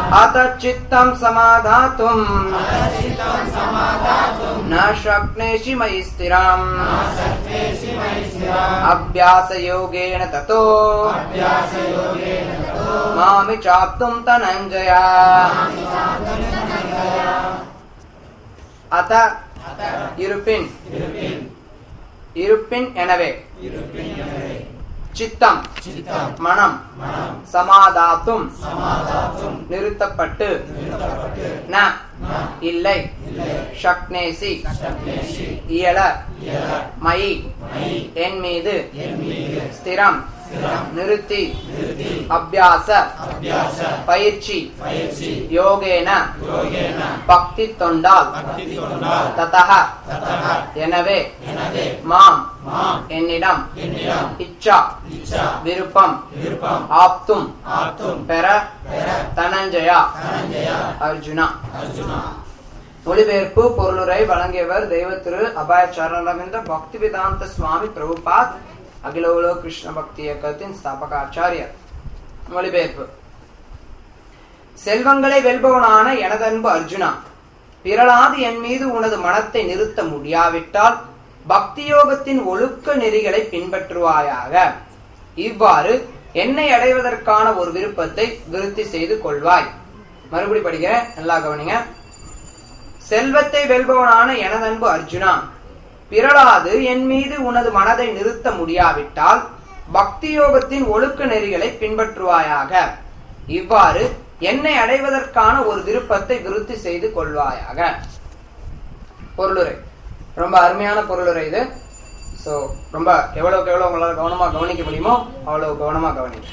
अत चित्तं समाधातुम् न शक्नेषि मयि स्थिरम् अभ्यासयोगेन ततो मामि चाप्तुं धनञ्जय அத இருப்பின் இருப்பின் எனவே சித்தம் மனம் சமாதாத்தும் நிறுத்தப்பட்டு ந இல்லை ஷக்னேசி இயல மயி என் மீது ஸ்திரம் நிறுத்தி அபியாச பயிற்சி யோகேன பக்தி தொண்டால் ததக எனவே மாம் என்னிடம் இச்சா விருப்பம் ஆப்தும் பெற தனஞ்சயா அர்ஜுனா மொழிபெயர்ப்பு பொருளுரை வழங்கியவர் தெய்வ திரு அபாயச்சாரமிந்த பக்தி வேதாந்த சுவாமி பிரபுபாத் அகிலோலோ கிருஷ்ண பக்தி இயக்கத்தின் ஸ்தாபக ஆச்சாரியர் மொழிபெயர்ப்பு செல்வங்களை வெல்பவனான எனதன்பு அர்ஜுனா பிறளாது என் மீது உனது மனத்தை நிறுத்த முடியாவிட்டால் பக்தி யோகத்தின் ஒழுக்க நெறிகளை பின்பற்றுவாயாக இவ்வாறு என்னை அடைவதற்கான ஒரு விருப்பத்தை விருத்தி செய்து கொள்வாய் மறுபடி படிக்கிறேன் நல்லா கவனிங்க செல்வத்தை வெல்பவனான எனதன்பு அர்ஜுனா பிறளாது என் மீது உனது மனதை நிறுத்த முடியாவிட்டால் பக்தி யோகத்தின் ஒழுக்க நெறிகளை பின்பற்றுவாயாக இவ்வாறு என்னை அடைவதற்கான ஒரு விருப்பத்தை விருத்தி செய்து கொள்வாயாக பொருளுரை ரொம்ப அருமையான பொருளுரை இது சோ ரொம்ப எவ்வளவுக்கு எவ்வளவு உங்களால கவனமா கவனிக்க முடியுமோ அவ்வளவு கவனமா கவனிக்க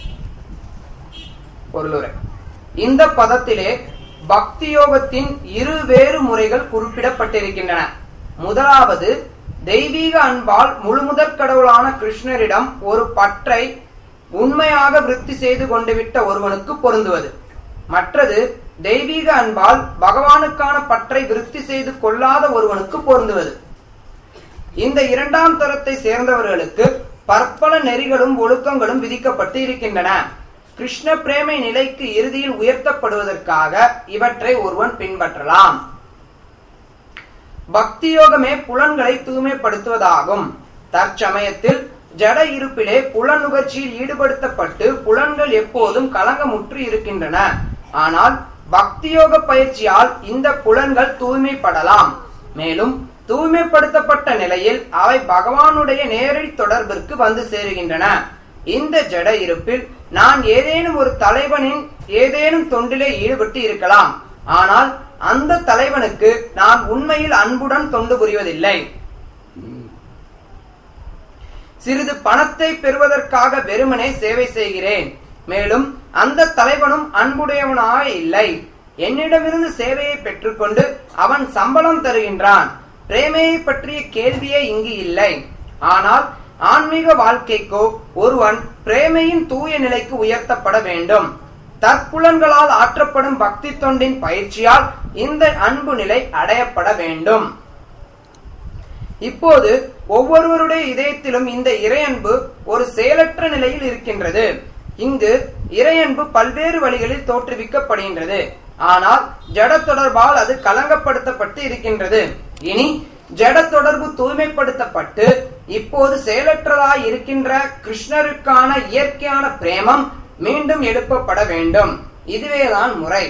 பொருளுரை இந்த பதத்திலே பக்தி யோகத்தின் இரு வேறு முறைகள் குறிப்பிடப்பட்டிருக்கின்றன முதலாவது தெய்வீக அன்பால் முழுமுதற் கடவுளான கிருஷ்ணரிடம் ஒரு பற்றை உண்மையாக விருத்தி செய்து கொண்டு விட்ட ஒருவனுக்கு பொருந்துவது மற்றது தெய்வீக அன்பால் பகவானுக்கான பற்றை விருத்தி செய்து கொள்ளாத ஒருவனுக்கு பொருந்துவது இந்த இரண்டாம் தரத்தை சேர்ந்தவர்களுக்கு பற்பல நெறிகளும் ஒழுக்கங்களும் விதிக்கப்பட்டு இருக்கின்றன கிருஷ்ண பிரேமை நிலைக்கு இறுதியில் உயர்த்தப்படுவதற்காக இவற்றை ஒருவன் பின்பற்றலாம் பக்தி யோகமே புலன்களை தூய்மைப்படுத்துவதாகும் தற்சமயத்தில் ஜட இருப்பிலே புலன் நுகர்ச்சியில் ஈடுபடுத்தப்பட்டு புலன்கள் எப்போதும் கலங்கமுற்று இருக்கின்றன ஆனால் பக்தி யோக பயிற்சியால் இந்த புலன்கள் தூய்மைப்படலாம் மேலும் தூய்மைப்படுத்தப்பட்ட நிலையில் அவை பகவானுடைய நேரடி தொடர்பிற்கு வந்து சேருகின்றன இந்த ஜட இருப்பில் நான் ஏதேனும் ஒரு தலைவனின் ஏதேனும் தொண்டிலே ஈடுபட்டு இருக்கலாம் ஆனால் அந்த தலைவனுக்கு நான் உண்மையில் அன்புடன் தொண்டு புரிவதில்லை சிறிது பணத்தை பெறுவதற்காக வெறுமனே சேவை செய்கிறேன் மேலும் அந்த தலைவனும் அன்புடையவனாக இல்லை என்னிடமிருந்து சேவையை பெற்றுக்கொண்டு அவன் சம்பளம் தருகின்றான் பிரேமையை பற்றிய கேள்வியே இங்கு இல்லை ஆனால் ஆன்மீக வாழ்க்கைக்கோ ஒருவன் பிரேமையின் தூய நிலைக்கு உயர்த்தப்பட வேண்டும் தற்புலன்களால் ஆற்றப்படும் பக்தி தொண்டின் பயிற்சியால் இந்த அன்பு நிலை அடையப்பட வேண்டும் இப்போது ஒவ்வொருவருடைய இதயத்திலும் இந்த இறையன்பு ஒரு செயலற்ற நிலையில் இருக்கின்றது இங்கு இறையன்பு பல்வேறு வழிகளில் தோற்றுவிக்கப்படுகின்றது ஆனால் ஜட தொடர்பால் அது கலங்கப்படுத்தப்பட்டு இருக்கின்றது இனி ஜட தொடர்பு தூய்மைப்படுத்தப்பட்டு இப்போது செயலற்றதாய் இருக்கின்ற கிருஷ்ணருக்கான இயற்கையான பிரேமம் மீண்டும் எழுப்பப்பட வேண்டும் இதுவேதான் முறை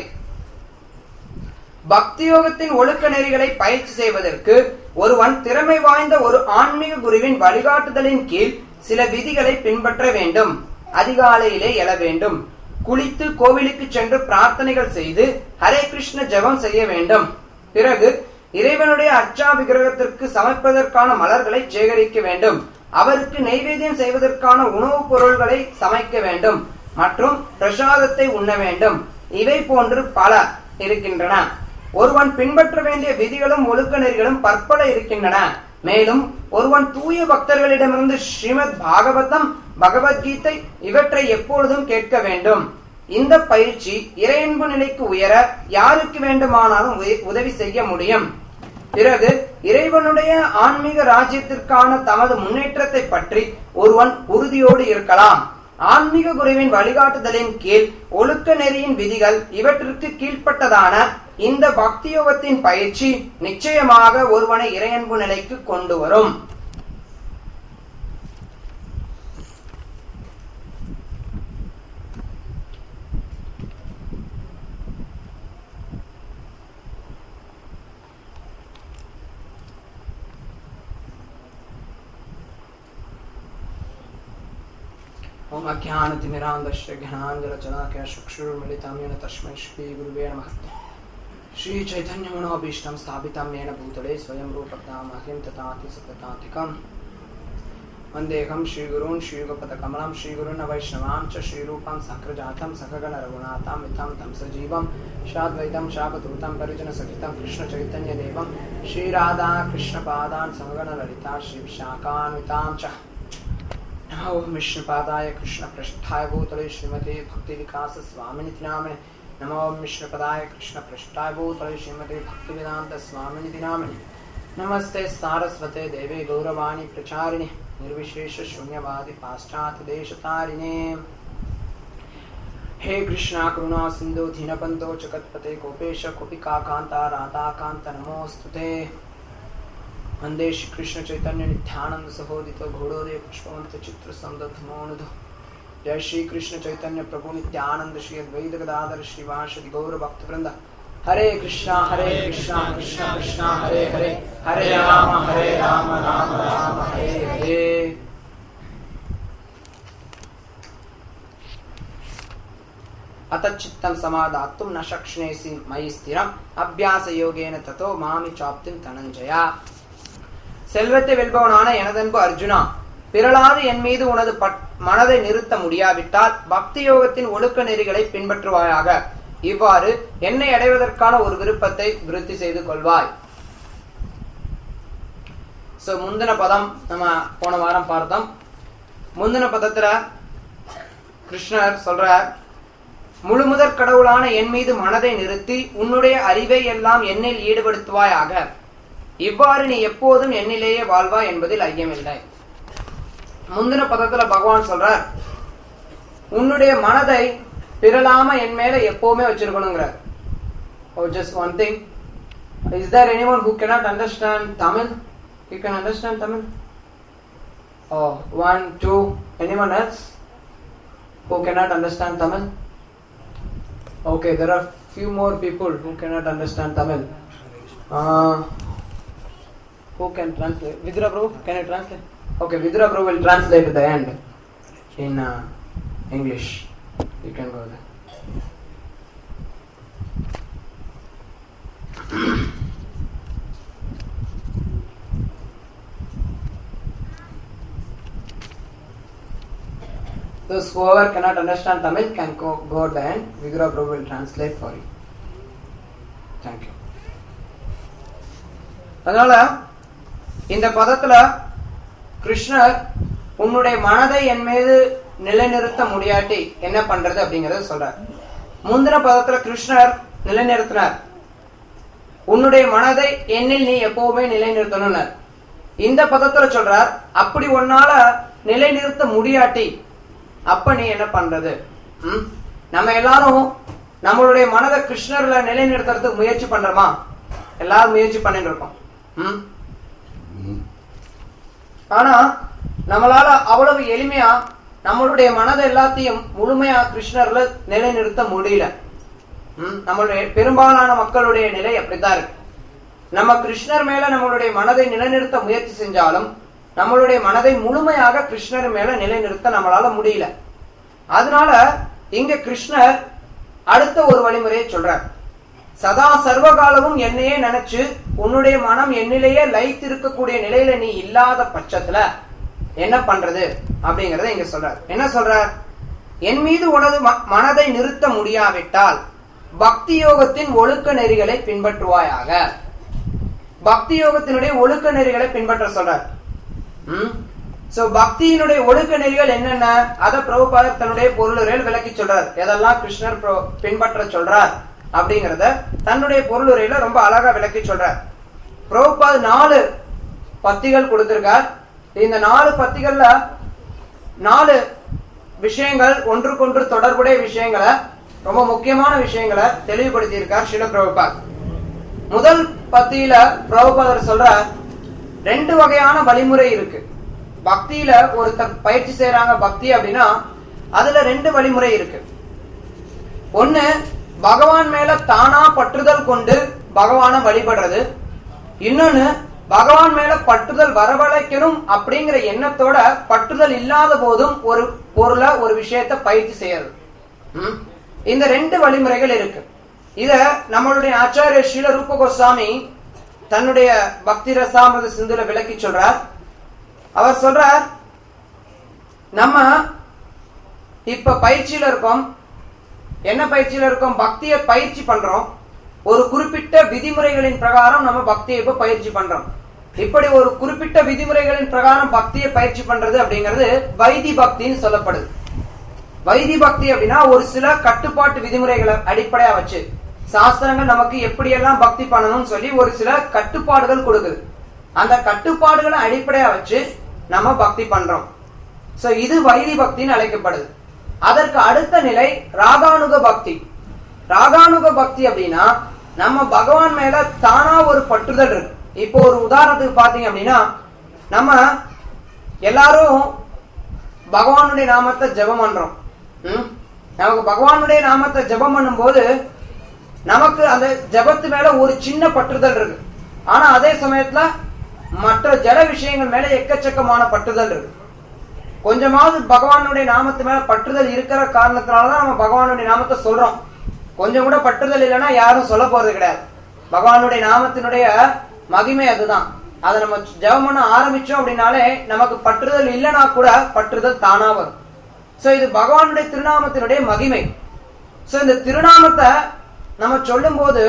பக்தி யோகத்தின் ஒழுக்க நெறிகளை பயிற்சி செய்வதற்கு ஒருவன் திறமை வாய்ந்த ஒரு ஆன்மீக குருவின் வழிகாட்டுதலின் கீழ் சில விதிகளை பின்பற்ற வேண்டும் அதிகாலையிலே எழ வேண்டும் குளித்து கோவிலுக்கு சென்று பிரார்த்தனைகள் செய்து ஹரே கிருஷ்ண ஜெபம் செய்ய வேண்டும் பிறகு இறைவனுடைய அர்ச்சா விக்கிரகத்திற்கு சமைப்பதற்கான மலர்களை சேகரிக்க வேண்டும் அவருக்கு நெய்வேத்தியம் செய்வதற்கான உணவுப் பொருள்களை சமைக்க வேண்டும் மற்றும் பிரசாதத்தை உண்ண வேண்டும் இவை போன்று பல இருக்கின்றன ஒருவன் பின்பற்ற வேண்டிய விதிகளும் ஒழுக்க நெறிகளும் பற்பல இருக்கின்றன மேலும் ஒருவன் தூய பக்தர்களிடமிருந்து ஸ்ரீமத் பாகவதம் பகவத்கீதை இவற்றை எப்பொழுதும் கேட்க வேண்டும் இந்த பயிற்சி இறையன்பு நிலைக்கு உயர யாருக்கு வேண்டுமானாலும் உய- உதவி செய்ய முடியும் பிறகு இறைவனுடைய ஆன்மீக ராஜ்யத்திற்கான தமது முன்னேற்றத்தை பற்றி ஒருவன் உறுதியோடு இருக்கலாம் ஆன்மீக குருவின் வழிகாட்டுதலின் கீழ் ஒழுக்க நெறியின் விதிகள் இவற்றிற்கு கீழ்ப்பட்டதான இந்த பக்தியோகத்தின் பயிற்சி நிச்சயமாக ஒருவனை இறையன்பு நிலைக்கு கொண்டு வரும் ओम अज्ञानतिमिरान्धस्य ज्ञानाञ्जलचलाकया चक्षुर्मिलितं येन तस्मै श्रीगुरुवे नमः श्रीचैतन्यमनोभीष्टं स्थापितं येन भूतले स्वयं रूपकतां मह्यं तथाति सततातिकम् वन्देऽहं श्रीगुरून् श्रीयुगपदकमलं श्रीगुरुन् वैष्णवां च श्रीरूपं सक्रजातं सकगणरघुनाथां वितं तं सजीवं शाद्वैतं शापदूतं परिजनसहितं कृष्णचैतन्यदेवं श्रीराधा कृष्णपादान् सगणललिता श्रीविशाखान्वितां च नमो विष्णुपादाय कृष्णपृष्ठाय भूतले श्रीमते भक्तिविकास स्वामिनिति नामिने नमो विष्णुपदाय कृष्णपृष्ठाय भूतले श्रीमते भक्तिवेदान्त स्वामिनिति नामिने नमस्ते सारस्वते देवे गौरवाणी प्रचारिणे निर्विशेष शून्यवादि पाश्चात्य देशतारिणे हे कृष्णा करुणा सिन्धु दीनबन्धो जगत्पते गोपेश गोपिका कान्ता राधा कान्त नमोऽस्तु ते वन्दे श्रीकृष्ण चैतन्य नित्यानंद सहोदितो घोड़ोदय पुष्पवंत चित्र संदधमोनुध जय श्री कृष्ण चैतन्य प्रभु नित्यानंद श्री अद्वैत गदाधर श्रीवासदि गौर भक्त वृंद हरे कृष्णा हरे कृष्णा कृष्णा कृष्णा हरे हरे हरे राम हरे राम राम राम हरे हरे अतच्चित्तं समादातुं न शक्ष्णेसि मयि स्थिरम् अभ्यासयोगेन ततो मामि चाप्तिं धनञ्जया செல்வத்தை வெல்பவனான எனதன்பு அர்ஜுனா பிறளாது என் மீது உனது மனதை நிறுத்த முடியாவிட்டால் பக்தி யோகத்தின் ஒழுக்க நெறிகளை பின்பற்றுவாயாக இவ்வாறு என்னை அடைவதற்கான ஒரு விருப்பத்தை விருத்தி செய்து கொள்வாய் சோ முந்தின பதம் நம்ம போன வாரம் பார்த்தோம் முந்தின பதத்துல கிருஷ்ணர் சொல்ற முழுமுதற் கடவுளான என் மீது மனதை நிறுத்தி உன்னுடைய அறிவை எல்லாம் என்னில் ஈடுபடுத்துவாயாக இவ்வாறு நீ எப்போதும் என்னிலேயே வாழ்வா என்பதில் ஐயமில்லை முந்தின பதத்துல பகவான் சொல்றார் உன்னுடைய மனதை பிறலாம என் மேல எப்பவுமே வச்சிருக்கணுங்கிறார் oh just one thing is there any one who cannot understand Tamil you can understand Tamil oh one two any one else who cannot understand Tamil okay there are few more people who cannot understand Tamil who can translate? Vidura Prabhu, can you translate? Okay, Vidura Prabhu will translate at the end in uh, English. You can go there. Those whoever cannot understand Tamil can go, go at the end. Vidura Prabhu will translate for you. Thank you. அதனால இந்த பதத்துல கிருஷ்ணர் உன்னுடைய மனதை என் மீது நிலைநிறுத்த முடியாட்டி என்ன பண்றது அப்படிங்கறத சொல்றார் முந்தின பதத்துல கிருஷ்ணர் நிலைநிறுத்தினார் உன்னுடைய மனதை என்னில் நீ எப்பவுமே நிலைநிறுத்தணும் இந்த பதத்துல சொல்றார் அப்படி உன்னால நிலைநிறுத்த முடியாட்டி அப்ப நீ என்ன பண்றது ம்? நம்ம எல்லாரும் நம்மளுடைய மனதை கிருஷ்ணர்ல நிலைநிறுத்துறதுக்கு முயற்சி பண்றோமா எல்லாரும் முயற்சி பண்ணிட்டு இருக்கோம் ம்? ஆனா நம்மளால அவ்வளவு எளிமையா நம்மளுடைய மனதை எல்லாத்தையும் முழுமையா கிருஷ்ணர்ல நிலைநிறுத்த முடியல ம்? நம்மளுடைய பெரும்பாலான மக்களுடைய நிலை அப்படித்தான் இருக்கு நம்ம கிருஷ்ணர் மேல நம்மளுடைய மனதை நிலைநிறுத்த முயற்சி செஞ்சாலும் நம்மளுடைய மனதை முழுமையாக கிருஷ்ணர் மேல நிலைநிறுத்த நம்மளால முடியல அதனால இங்க கிருஷ்ணர் அடுத்த ஒரு வழிமுறையை சொல்றார் சதா சர்வகாலமும் என்னையே நினைச்சு உன்னுடைய மனம் என்னிலேயே லைத்து இருக்கக்கூடிய நிலையில நீ இல்லாத பட்சத்துல என்ன பண்றது அப்படிங்கறத இங்க சொல்றார் என்ன சொல்றார் என் மீது உனது ம- மனதை நிறுத்த முடியாவிட்டால் பக்தி யோகத்தின் ஒழுக்க நெறிகளை பின்பற்றுவாயாக பக்தி யோகத்தினுடைய ஒழுக்க நெறிகளை பின்பற்ற சொல்றார் ம் சோ பக்தியினுடைய ஒழுக்க நெறிகள் என்னென்ன அத பிரபுபாதர் தன்னுடைய பொருளுரையில் விளக்கி சொல்றார் எதெல்லாம் கிருஷ்ணர் பிர- பின்பற்ற சொல்றார் அப்படிங்கறத தன்னுடைய பொருளுரையில ரொம்ப அழகா விளக்கி சொல்றார் பிரபுபாத் நாலு பத்திகள் கொடுத்திருக்கார் இந்த நாலு பத்திகள்ல நாலு விஷயங்கள் ஒன்றுக்கொன்று தொடர்புடைய விஷயங்களை ரொம்ப முக்கியமான விஷயங்களை தெளிவுபடுத்தி இருக்கார் சில பிரபுபாத் முதல் பத்தியில பிரபுபாதர் சொல்ற ரெண்டு வகையான வழிமுறை இருக்கு பக்தியில ஒருத்தர் பயிற்சி செய்யறாங்க பக்தி அப்படின்னா அதுல ரெண்டு வழிமுறை இருக்கு ஒண்ணு பகவான் மேல தானா பற்றுதல் கொண்டு பகவானை வழிபடுறது இன்னொன்னு பகவான் மேல பற்றுதல் வரவழைக்கணும் அப்படிங்கிற எண்ணத்தோட பற்றுதல் இல்லாத போதும் ஒரு பொருளை ஒரு விஷயத்தை பயிற்சி செய்யறது ம்? இந்த ரெண்டு வழிமுறைகள் இருக்கு இத நம்மளுடைய ஆச்சாரிய ஸ்ரீல ரூப கோஸ்வாமி தன்னுடைய பக்தி ரசாமிரத சிந்துல விளக்கி சொல்றார் அவர் சொல்றார் நம்ம இப்ப பயிற்சியில இருக்கோம் என்ன பயிற்சியில இருக்கோம் பக்தியை பயிற்சி பண்றோம் ஒரு குறிப்பிட்ட விதிமுறைகளின் பிரகாரம் நம்ம பக்தியை இப்ப பயிற்சி பண்றோம் இப்படி ஒரு குறிப்பிட்ட விதிமுறைகளின் பிரகாரம் பக்தியை பயிற்சி பண்றது அப்படிங்கிறது வைதி பக்தின்னு சொல்லப்படுது வைதி பக்தி அப்படின்னா ஒரு சில கட்டுப்பாட்டு விதிமுறைகளை அடிப்படையா வச்சு சாஸ்திரங்கள் நமக்கு எப்படியெல்லாம் பக்தி பண்ணணும்னு சொல்லி ஒரு சில கட்டுப்பாடுகள் கொடுக்குது அந்த கட்டுப்பாடுகளை அடிப்படையா வச்சு நம்ம பக்தி பண்றோம் சோ இது வைதி பக்தின்னு அழைக்கப்படுது அதற்கு அடுத்த நிலை ராகானுக பக்தி ராகானுக பக்தி அப்படின்னா நம்ம பகவான் மேல தானா ஒரு பற்றுதல் இருக்கு இப்போ ஒரு உதாரணத்துக்கு பாத்தீங்க அப்படின்னா நம்ம எல்லாரும் பகவானுடைய நாமத்தை ஜெபம் பண்றோம் ம்? நமக்கு பகவானுடைய நாமத்தை ஜெபம் பண்ணும்போது நமக்கு அந்த ஜெபத்து மேல ஒரு சின்ன பற்றுதல் இருக்கு ஆனா அதே சமயத்துல மற்ற ஜட விஷயங்கள் மேல எக்கச்சக்கமான பற்றுதல் இருக்கு கொஞ்சமாவது பகவானுடைய நாமத்து மேல பற்றுதல் இருக்கிற காரணத்தினாலதான் நம்ம பகவானுடைய நாமத்தை சொல்றோம் கொஞ்சம் கூட பற்றுதல் இல்லைன்னா யாரும் சொல்ல போறது கிடையாது பகவானுடைய நாமத்தினுடைய மகிமை அதுதான் அதை நம்ம ஜெபம் பண்ண ஆரம்பிச்சோம் அப்படின்னாலே நமக்கு பற்றுதல் இல்லைன்னா கூட பற்றுதல் தானா வரும் சோ இது பகவானுடைய திருநாமத்தினுடைய மகிமை சோ இந்த திருநாமத்தை நம்ம சொல்லும்போது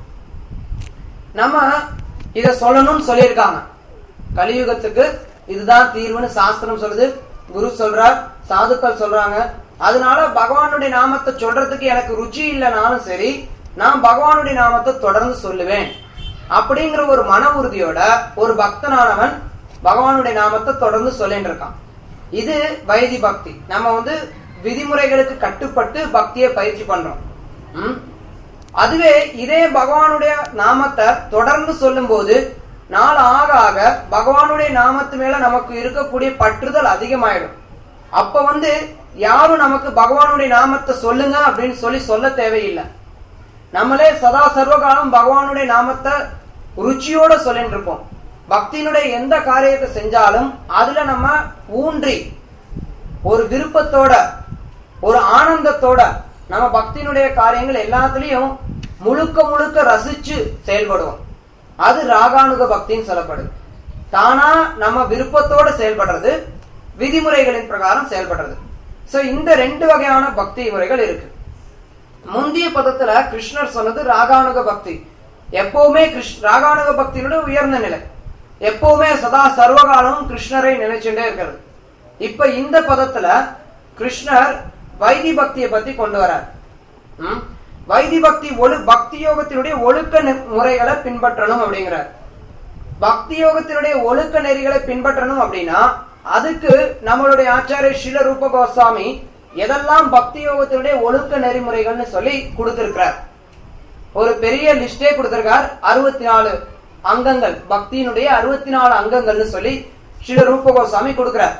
நம்ம இத சொல்லணும்னு சொல்லியிருக்காங்க கலியுகத்துக்கு இதுதான் தீர்வுன்னு சாஸ்திரம் சொல்லுது குரு சொல்றார் சாதுக்கள் சொல்றாங்க அதனால பகவானுடைய நாமத்தை சொல்றதுக்கு எனக்கு ருச்சி இல்லைனாலும் சரி நான் பகவானுடைய நாமத்தை தொடர்ந்து சொல்லுவேன் அப்படிங்கிற ஒரு மன உறுதியோட ஒரு பக்தனானவன் பகவானுடைய நாமத்தை தொடர்ந்து சொல்லிட்டு இருக்கான் இது வைதி பக்தி நம்ம வந்து விதிமுறைகளுக்கு கட்டுப்பட்டு பக்தியை பயிற்சி பண்றோம் ம்? அதுவே இதே பகவானுடைய நாமத்தை தொடர்ந்து சொல்லும்போது நாள் ஆக ஆக பகவானுடைய நாமத்து மேல நமக்கு இருக்கக்கூடிய பற்றுதல் அதிகமாயிடும் அப்ப வந்து யாரும் நமக்கு பகவானுடைய நாமத்தை சொல்லுங்க அப்படின்னு சொல்லி சொல்ல தேவையில்லை நம்மளே சதா சர்வகாலம் பகவானுடைய நாமத்தை ருச்சியோட சொல்லிட்டு இருப்போம் பக்தியினுடைய எந்த காரியத்தை செஞ்சாலும் அதுல நம்ம ஊன்றி ஒரு விருப்பத்தோட ஒரு ஆனந்தத்தோட நம்ம பக்தியினுடைய காரியங்கள் எல்லாத்துலயும் முழுக்க முழுக்க ரசிச்சு செயல்படுவோம் அது ராகானுக பக்தின்னு சொல்லப்படுது தானா நம்ம விருப்பத்தோட செயல்படுறது விதிமுறைகளின் பிரகாரம் செயல்படுறது சோ இந்த ரெண்டு வகையான பக்தி முறைகள் இருக்கு முந்திய பதத்துல கிருஷ்ணர் சொன்னது ராகானுக பக்தி எப்பவுமே கிருஷ் ராகானுக பக்தியினுடைய உயர்ந்த நிலை எப்பவுமே சதா சர்வகாலமும் கிருஷ்ணரை நினைச்சுட்டே இருக்கிறது இப்ப இந்த பதத்துல கிருஷ்ணர் வைதி பக்தியை பத்தி கொண்டு வரார் ம்? வைதி பக்தி ஒழு பக்தி யோகத்தினுடைய ஒழுக்க நெ- முறைகளை பின்பற்றணும் அப்படிங்கிறார் பக்தி யோகத்தினுடைய ஒழுக்க நெறிகளை பின்பற்றணும் அப்படின்னா அதுக்கு நம்மளுடைய ஆச்சாரிய ஸ்ரீல ரூப கோஸ்வாமி எதெல்லாம் பக்தி யோகத்தினுடைய ஒழுக்க நெறிமுறைகள்னு சொல்லி கொடுத்திருக்கிறார் ஒரு பெரிய லிஸ்டே கொடுத்திருக்கார் அறுபத்தி நாலு அங்கங்கள் பக்தியினுடைய அறுபத்தி நாலு அங்கங்கள்னு சொல்லி ஸ்ரீல ரூப கோஸ்வாமி கொடுக்கிறார்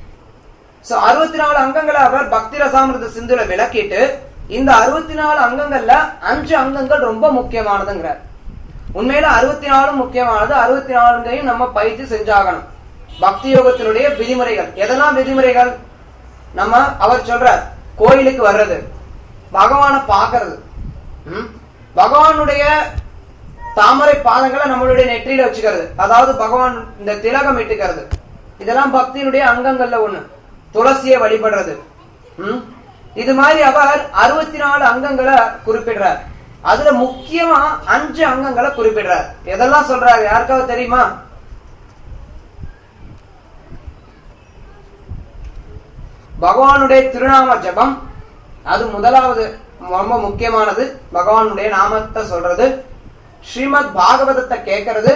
சோ அறுபத்தி நாலு அங்கங்களை அவர் பக்தி ரசாமிரத சிந்துல விளக்கிட்டு இந்த அறுபத்தி நாலு அங்கங்கள்ல அஞ்சு அங்கங்கள் ரொம்ப முக்கியமானதுங்கிறார் உண்மையில அறுபத்தி நாலு முக்கியமானது அறுபத்தி நாலுங்கையும் நம்ம பயிற்சி செஞ்சாகணும் பக்தி யோகத்தினுடைய விதிமுறைகள் எதெல்லாம் விதிமுறைகள் நம்ம அவர் சொல்றார் கோயிலுக்கு வர்றது பகவானை பார்க்கிறது ம்? பகவானுடைய தாமரை பாதங்களை நம்மளுடைய நெற்றியில வச்சுக்கிறது அதாவது பகவான் இந்த திலகம் இட்டுக்கிறது இதெல்லாம் பக்தியினுடைய அங்கங்கள்ல ஒண்ணு துளசியை வழிபடுறது ம்? இது மாதிரி அவர் அறுபத்தி நாலு அங்கங்களை குறிப்பிடுறார் அதுல முக்கியமா அஞ்சு அங்கங்களை குறிப்பிடுறார் எதெல்லாம் சொல்றாரு யாருக்காவது தெரியுமா பகவானுடைய திருநாம ஜபம் அது முதலாவது ரொம்ப முக்கியமானது பகவானுடைய நாமத்தை சொல்றது ஸ்ரீமத் பாகவதத்தை கேட்கறது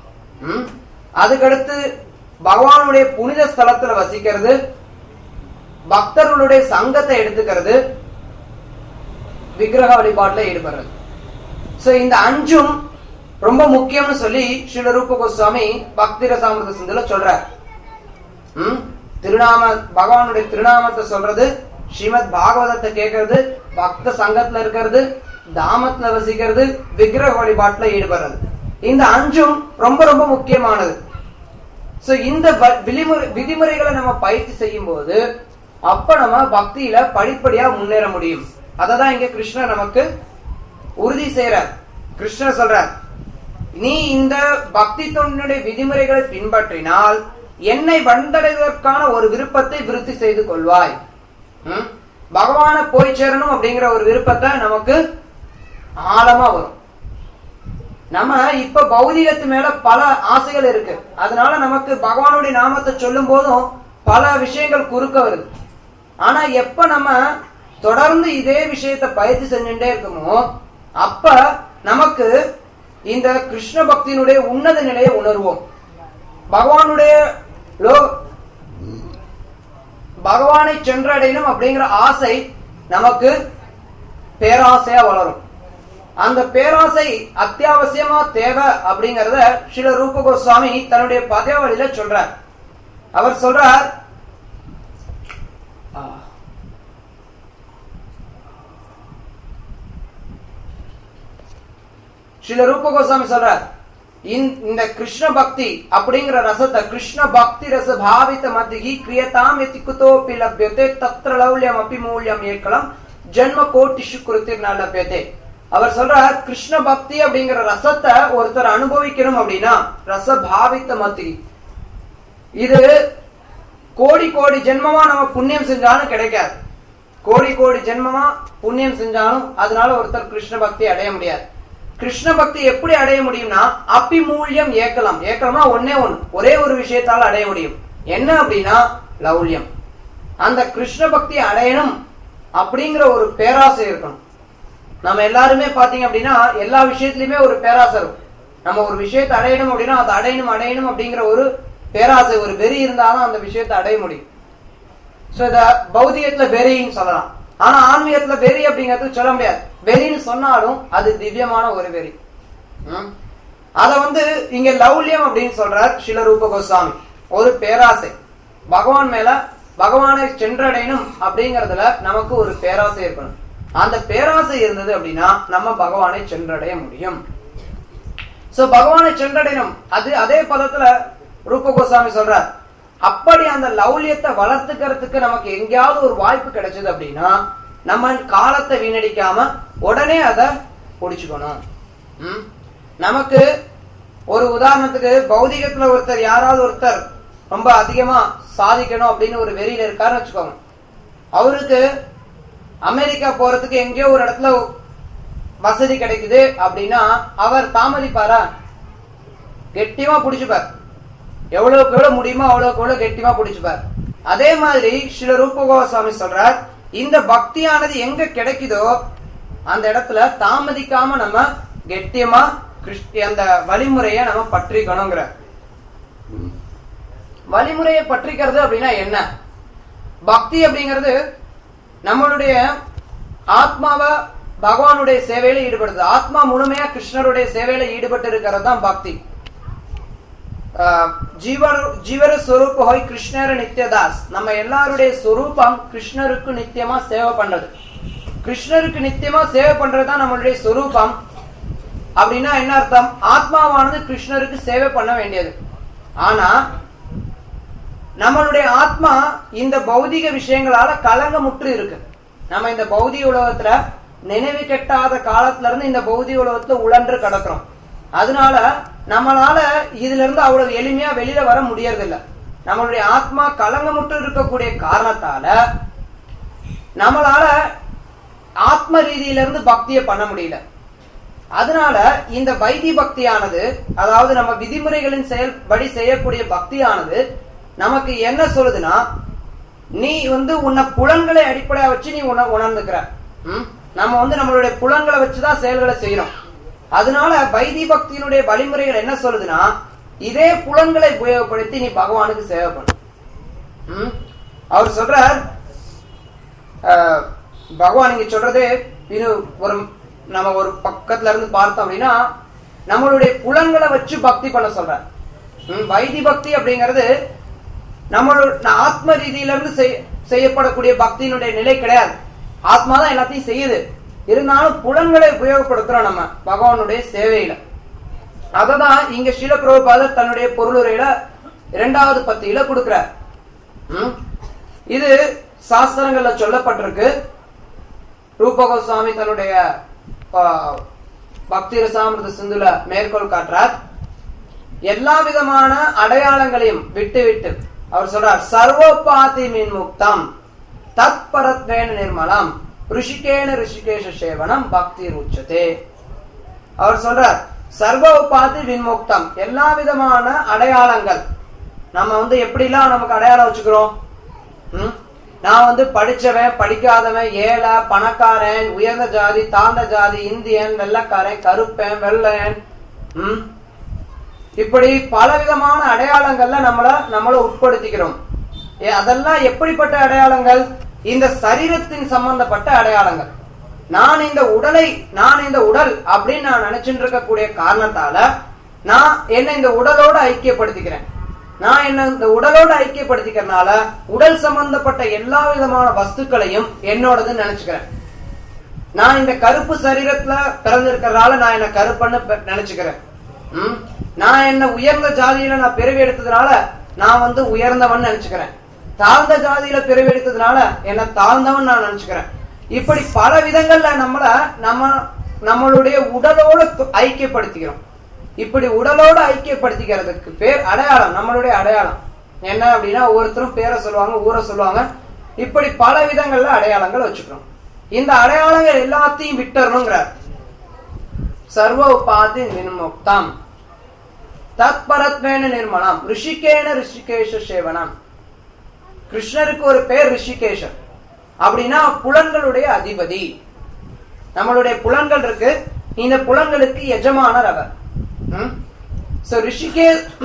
ம், அதுக்கடுத்து பகவானுடைய புனித ஸ்தலத்துல வசிக்கிறது பக்தர்களுடைய சங்கத்தை எடுத்துக்கிறது விக்கிரக வழிபாட்டுல ஈடுபடுறது சோ இந்த அஞ்சும் ரொம்ப முக்கியம்னு சொல்லி ஸ்ரீல ரூப கோஸ்வாமி பக்தி ரசாமிரத சிந்துல சொல்றார் ம்? திருநாம பகவானுடைய திருநாமத்தை சொல்றது ஸ்ரீமத் பாகவதத்தை கேட்கறது பக்த சங்கத்துல இருக்கிறது தாமத்துல வசிக்கிறது விக்கிரக வழிபாட்டுல ஈடுபடுறது இந்த அஞ்சும் ரொம்ப ரொம்ப முக்கியமானது சோ இந்த வ- விதிமுறை விதிமுறைகளை நம்ம பயிற்சி செய்யும் போது அப்ப நம்ம பக்தியில படிப்படியா முன்னேற முடியும் அததான் இங்க கிருஷ்ணர் நமக்கு உறுதி செய்யறார் கிருஷ்ணர் சொல்றார் நீ இந்த பக்தி தொண்டினுடைய விதிமுறைகளை பின்பற்றினால் என்னை வந்தடைவதற்கான ஒரு விருப்பத்தை விருத்தி செய்து கொள்வாய் ம்? பகவான போய் சேரணும் அப்படிங்கிற ஒரு விருப்பத்தை நமக்கு ஆழமா வரும் நம்ம இப்ப பௌதிகத்து மேல பல ஆசைகள் இருக்கு அதனால நமக்கு பகவானுடைய நாமத்தை சொல்லும் போதும் பல விஷயங்கள் குறுக்க வருது ஆனா எப்ப நம்ம தொடர்ந்து இதே விஷயத்தை பயிற்சி செஞ்சுட்டே இருக்குமோ அப்ப நமக்கு இந்த கிருஷ்ண பக்தியினுடைய உன்னத நிலையை உணர்வோம் பகவானுடைய லோ பகவானை சென்றடையணும் அப்படிங்கிற ஆசை நமக்கு பேராசையா வளரும் அந்த பேராசை அத்தியாவசியமா தேவை அப்படிங்கறத ஸ்ரீல ரூப கோஸ்வாமி தன்னுடைய பதவழியில சொல்றார் அவர் சொல்றார் ஆ. ஸ்ரீல ரூப கோஸ்வாமி சொல்றார் இந்த- இந்த கிருஷ்ண பக்தி அப்படிங்கிற ரசத்தை கிருஷ்ண பக்தி ரச பாவித மத்திகி கிரியதாம் எதி குதோபி லப்யதே தத்ர லௌல்யம் அபி மூல்யம் ஏக்கலாம் ஜென்ம கோட்டிஷு குருத்திர் ந லப்யதே அவர் சொல்றார் கிருஷ்ண பக்தி அப்படிங்கிற ரசத்தை ஒருத்தர் அனுபவிக்கணும் அப்படின்னா ரச பாவித்த மத்திகி இது கோடி கோடி ஜென்மமா நம்ம புண்ணியம் செஞ்சாலும் கிடைக்காது கோடி கோடி ஜென்மமா புண்ணியம் செஞ்சாலும் அதனால ஒருத்தர் கிருஷ்ண பக்தி அடைய முடியாது கிருஷ்ண பக்தி எப்படி அடைய முடியும்னா அபிமூல்யம் ஏக்கலாம் ஏக்கலம்னா ஒன்னே ஒண்ணு ஒரே ஒரு விஷயத்தால அடைய முடியும் என்ன அப்படின்னா லௌல்யம் அந்த கிருஷ்ண பக்தி அடையணும் அப்படிங்கிற ஒரு பேராசை இருக்கணும் நம்ம எல்லாருமே பாத்தீங்க அப்படின்னா எல்லா விஷயத்திலயுமே ஒரு பேராசை இருக்கும் நம்ம ஒரு விஷயத்தை அடையணும் அப்படின்னா அதை அடையணும் அடையணும் அப்படிங்கிற ஒரு பேராசை ஒரு வெறி இருந்தாதான் அந்த விஷயத்தை அடைய முடியும் சோ இத பௌதிகத்துல வெறின்னு சொல்லலாம் ஆனா ஆன்மீகத்துல வெறி அப்படிங்கிறது சொல்ல முடியாது வெறின்னு சொன்னாலும் அது திவ்யமான ஒரு வெறி ம்? அத வந்து இங்க லௌல்யம் அப்படின்னு சொல்றார் ஸ்ரீலரூப கோஸ்வாமி ஒரு பேராசை பகவான் மேல பகவானை சென்றடையணும் அப்படிங்கறதுல நமக்கு ஒரு பேராசை இருக்கணும் அந்த பேராசை இருந்தது அப்படின்னா நம்ம பகவானை சென்றடைய முடியும் சோ பகவானை சென்றடையணும் அது அதே பதத்துல ரூப கோஸ்வாமி சொல்றார் அப்படி அந்த லௌலியத்தை வளர்த்துக்கிறதுக்கு நமக்கு எங்கேயாவது ஒரு வாய்ப்பு கிடைச்சது அப்படின்னா நம்ம காலத்தை வீணடிக்காம உடனே அதை புடிச்சுக்கணும் ம்? நமக்கு ஒரு உதாரணத்துக்கு பௌதிகத்துல ஒருத்தர் யாராவது ஒருத்தர் ரொம்ப அதிகமா சாதிக்கணும் அப்படின்னு ஒரு வெறியில இருக்காருன்னு வச்சுக்கோங்க அவருக்கு அமெரிக்கா போறதுக்கு எங்கேயோ ஒரு இடத்துல வசதி கிடைக்குது அப்படின்னா அவர் தாமதிப்பாரா கெட்டியமா புடிச்சுப்பார் எவ்வளவுக்கு எவ்வளவு முடியுமோ அவ்வளவுக்கு எவ்வளவு கெட்டியமா புடிச்சுப்பார் அதே மாதிரி ஸ்ரீல ரூப கோஸ்வாமி சொல்றார் இந்த பக்தியானது எங்க கிடைக்குதோ அந்த இடத்துல தாமதிக்காம நம்ம கெட்டியமா கிறிஸ்டி அந்த வழிமுறையை நம்ம பற்றிக்கணுங்கிற வழிமுறையை பற்றிக்கிறது அப்படின்னா என்ன பக்தி அப்படிங்கிறது நம்மளுடைய ஆத்மாவை பகவானுடைய சேவையில ஈடுபடுது ஆத்மா முழுமையா கிருஷ்ணருடைய சேவையில ஈடுபட்டு இருக்கிறது தான் பக்தி ஆஹ் ஜீவர ஜீவர ஸ்வரூப ஹோய் கிருஷ்ணர நித்யதாஸ் நம்ம எல்லாருடைய ஸ்வரூபம் கிருஷ்ணருக்கு நித்தியமா சேவை பண்றது கிருஷ்ணருக்கு நித்தியமா சேவை பண்றதுதான் நம்மளுடைய ஸ்வரூபம் அப்படின்னா என்ன அர்த்தம் ஆத்மாவானது கிருஷ்ணருக்கு சேவை பண்ண வேண்டியது ஆனா நம்மளுடைய ஆத்மா இந்த பௌதிக விஷயங்களால கலங்கமுற்று இருக்கு நம்ம இந்த பௌதிக உலகத்துல நினைவு கெட்டாத காலத்துல இருந்து இந்த பௌதிக உலகத்துல உழன்று கிடக்கிறோம் அதனால நம்மளால இதுல இருந்து அவ்வளவு எளிமையா வெளியில வர முடியறதில்ல நம்மளுடைய ஆத்மா கலங்கமுற்று இருக்கக்கூடிய காரணத்தால நம்மளால ஆத்ம ரீதியில இருந்து பக்தியை பண்ண முடியல அதனால இந்த வைத்தி பக்தியானது அதாவது நம்ம விதிமுறைகளின் செயல்படி செய்யக்கூடிய பக்தியானது நமக்கு என்ன சொல்லுதுன்னா நீ வந்து உன்னை புலன்களை அடிப்படையா வச்சு நீ உண உணர்ந்துக்கிற ம்? நம்ம வந்து நம்மளுடைய புலன்களை வச்சுதான் செயல்களை செய்யறோம் அதனால வைத்தி பக்தியினுடைய வழிமுறைகள் என்ன சொல்லுதுன்னா இதே புலன்களை உபயோகப்படுத்தி நீ பகவானுக்கு சேவை பண்ணு ம்? அவர் சொல்றார் அஹ், பகவான் இங்க சொல்றது இது ஒரு நம்ம ஒரு பக்கத்துல இருந்து பார்த்தோம் அப்படின்னா நம்மளுடைய புலன்களை வச்சு பக்தி பண்ண சொல்றார் ம், வைதி பக்தி அப்படிங்கிறது நம்மளோட ஆத்ம ரீதியில இருந்து செய்- செய்யப்படக்கூடிய பக்தியினுடைய நிலை கிடையாது ஆத்மா தான் எல்லாத்தையும் செய்யுது இருந்தாலும் புலன்களை உபயோகப்படுத்துறோம் நம்ம பகவானுடைய சேவையில அததான் இங்க ஸ்ரீல பிரபுபாதர் தன்னுடைய பொருளுரையில இரண்டாவது பத்தியில கொடுக்கிறார் ம்? இது சாஸ்திரங்கள்ல சொல்லப்பட்டிருக்கு ரூப கோஸ்வாமி தன்னுடைய ஆ, பக்தி ரசாமிரத சிந்துல மேற்கோள் காட்டுறார் எல்லா விதமான அடையாளங்களையும் விட்டு விட்டு அவர் சொல்றார் சர்வோபாதி மின் முக்தம் தத் பரத்வேன நிர்மலம் ரிஷிகேன ரிஷிகேஷ சேவனம் பக்தி உச்சதே அவர் சொல்றார் சர்வ உபாதி வின்முக்தம் எல்லா விதமான அடையாளங்கள் நம்ம வந்து எப்படிலாம் நமக்கு அடையாளம் வச்சுக்கிறோம் ம்? நான் வந்து படிச்சவன் படிக்காதவன் ஏழை பணக்காரன் உயர்ந்த ஜாதி தாழ்ந்த ஜாதி இந்தியன் வெள்ளக்காரன் கருப்பன் வெள்ளையன் ம்? இப்படி பலவிதமான அடையாளங்கள்ல நம்மள நம்மள உட்படுத்திக்கிறோம் ஏ, அதெல்லாம் எப்படிப்பட்ட அடையாளங்கள் இந்த சரீரத்தின் சம்பந்தப்பட்ட அடையாளங்கள் நான் இந்த உடலை நான் இந்த உடல் அப்படின்னு நான் நினைச்சுட்டு இருக்கக்கூடிய காரணத்தால நான் என்ன இந்த உடலோட ஐக்கியப்படுத்திக்கிறேன் நான் என்ன இந்த உடலோட ஐக்கியப்படுத்திக்கிறனால உடல் சம்பந்தப்பட்ட எல்லா விதமான வஸ்துக்களையும் என்னோடதுன்னு நினைச்சுக்கிறேன் நான் இந்த கருப்பு சரீரத்துல பிறந்திருக்கிறதுனால நான் என்ன கருப்பன்னு பெ- நினைச்சுக்கிறேன் ம்? நான் என்ன உயர்ந்த ஜாதியில நான் பிறவி எடுத்ததுனால நான் வந்து உயர்ந்தவன் நினைச்சுக்கிறேன் தாழ்ந்த ஜாதியில பிறவி எடுத்ததுனால என்ன தாழ்ந்தவன் நான் நினைச்சுக்கிறேன் இப்படி பல விதங்கள்ல நம்மள நம்ம நம்மளுடைய உடலோட து- ஐக்கியப்படுத்திக்கிறோம் இப்படி உடலோட ஐக்கியப்படுத்திக்கிறதுக்கு பேர் அடையாளம் நம்மளுடைய அடையாளம் என்ன அப்படின்னா ஒவ்வொருத்தரும் பேரை சொல்லுவாங்க ஊரை சொல்லுவாங்க இப்படி பல விதங்கள்ல அடையாளங்கள் வச்சுக்கிறோம் இந்த அடையாளங்கள் எல்லாத்தையும் விட்டுறணுங்கிறார் சர்வ உபாதி நிர்முக்தம் தத்பரத்வேன நிர்மலம் ரிஷிகேன ரிஷிகேஷ சேவனம் கிருஷ்ணருக்கு ஒரு பேர் ரிஷிகேஷர் அப்படின்னா புலன்களுடைய அதிபதி நம்மளுடைய புலன்கள் இருக்கு இந்த புலன்களுக்கு எஜமானர் அவர் சோ ரிஷிகே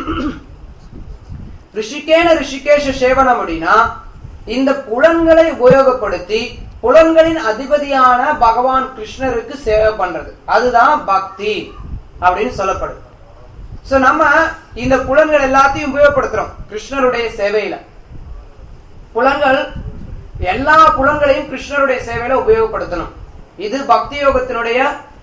ரிஷிகேன ரிஷிகேஷ சேவனம் அப்படின்னா இந்த புலன்களை உபயோகப்படுத்தி புலன்களின் அதிபதியான பகவான் கிருஷ்ணருக்கு சேவை பண்றது அதுதான் பக்தி அப்படின்னு சொல்லப்படுது சோ நம்ம இந்த புலன்கள் எல்லாத்தையும் உபயோகப்படுத்துறோம் கிருஷ்ணருடைய சேவையில புலன்கள் எல்லா புலன்களையும் கிருஷ்ணருடைய சேவையில உபயோகப்படுத்தணும் இது பக்தி யோகத்தினுடைய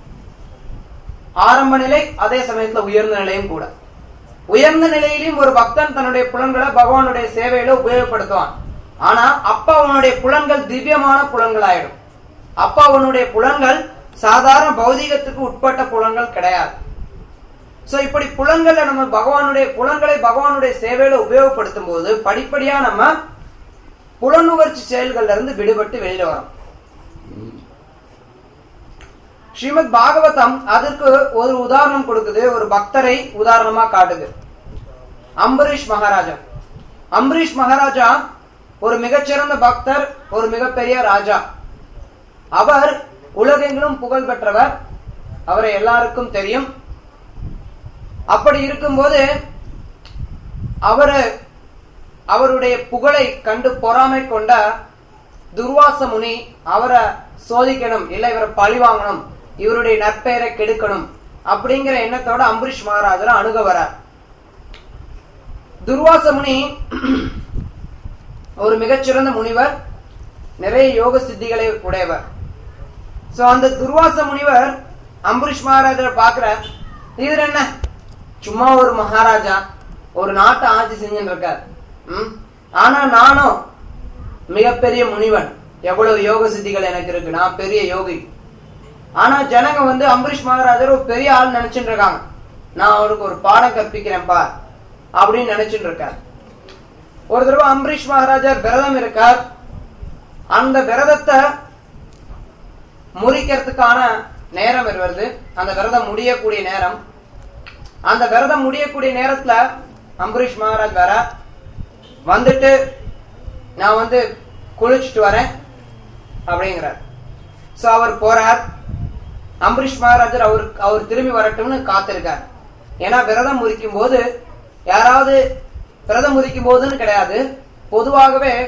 ஆரம்ப நிலை அதே சமயத்துல உயர்ந்த நிலையும் கூட உயர்ந்த நிலையிலும் ஒரு பக்தன் தன்னுடைய புலன்களை பகவானுடைய சேவையில உபயோகப்படுத்துவான் ஆனா அப்ப அவனுடைய புலன்கள் திவ்யமான புலன்கள் ஆயிடும் அப்ப அவனுடைய புலன்கள் சாதாரண பௌதீகத்துக்கு உட்பட்ட புலன்கள் கிடையாது சோ இப்படி புலன்களை நம்ம பகவானுடைய புலன்களை பகவானுடைய சேவையில உபயோகப்படுத்தும் போது படிப்படியா நம்ம புலனுணர்ச்சி செயல்கள்ல இருந்து விடுபட்டு வெளியில வரோம் ஸ்ரீமத் பாகவதம் அதற்கு ஒரு உதாரணம் கொடுக்குது ஒரு பக்தரை உதாரணமா காட்டுது அம்பரீஷ் மகாராஜா அம்பரீஷ் மகாராஜா ஒரு மிகச்சிறந்த பக்தர் ஒரு மிகப்பெரிய ராஜா அவர் உலகெங்கிலும் புகழ் பெற்றவர் அவரை எல்லாருக்கும் தெரியும் அப்படி இருக்கும்போது அவரு அவருடைய புகழை கண்டு பொறாமை கொண்ட துர்வாச முனி அவரை சோதிக்கணும் இல்ல இவரை பழி வாங்கணும் இவருடைய நற்பெயரை கெடுக்கணும் அப்படிங்கிற எண்ணத்தோட அம்பரீஷ் மகாராஜரை அணுக வரார் துர்வாச முனி ஒரு மிகச்சிறந்த முனிவர் நிறைய யோக சித்திகளை உடையவர் சோ அந்த துர்வாச முனிவர் அம்பரீஷ் மகாராஜரை பார்க்கிறார் இவர் என்ன சும்மா ஒரு மகாராஜா ஒரு நாட்டை ஆட்சி செஞ்சுட்டு இருக்கார் ம்? ஆனா நானும் மிகப்பெரிய முனிவன் எவ்வளவு யோக சித்திகள் எனக்கு இருக்கு நான் பெரிய யோகி ஆனா ஜனங்க வந்து அம்பரீஷ் மகாராஜர் ஒரு பெரிய ஆள் நினைச்சிட்டு இருக்காங்க நான் அவருக்கு ஒரு பாடம் கற்பிக்கிறேன்ப்பா அப்படின்னு நினைச்சிட்டு இருக்கார் ஒரு தடவை அம்பரீஷ் மகாராஜர் விரதம் இருக்கார் அந்த விரதத்தை முறிக்கிறதுக்கான நேரம் வருது அந்த விரதம் முடியக்கூடிய நேரம் அந்த விரதம் முடியக்கூடிய நேரத்துல அம்பரீஷ் மகாராஜ் வர வந்துட்டு நான் வந்து குளிச்சுட்டு வரேன் அப்படிங்கிறார் சோ அவர் போறார் அம்பரீஷ் மகாராஜர் அவர் அவர் திரும்பி வரட்டும்னு காத்திருக்கார் ஏன்னா விரதம் முறிக்கும் போது யாராவது விரதம் முறிக்கும் போதுன்னு கிடையாது பொதுவாகவே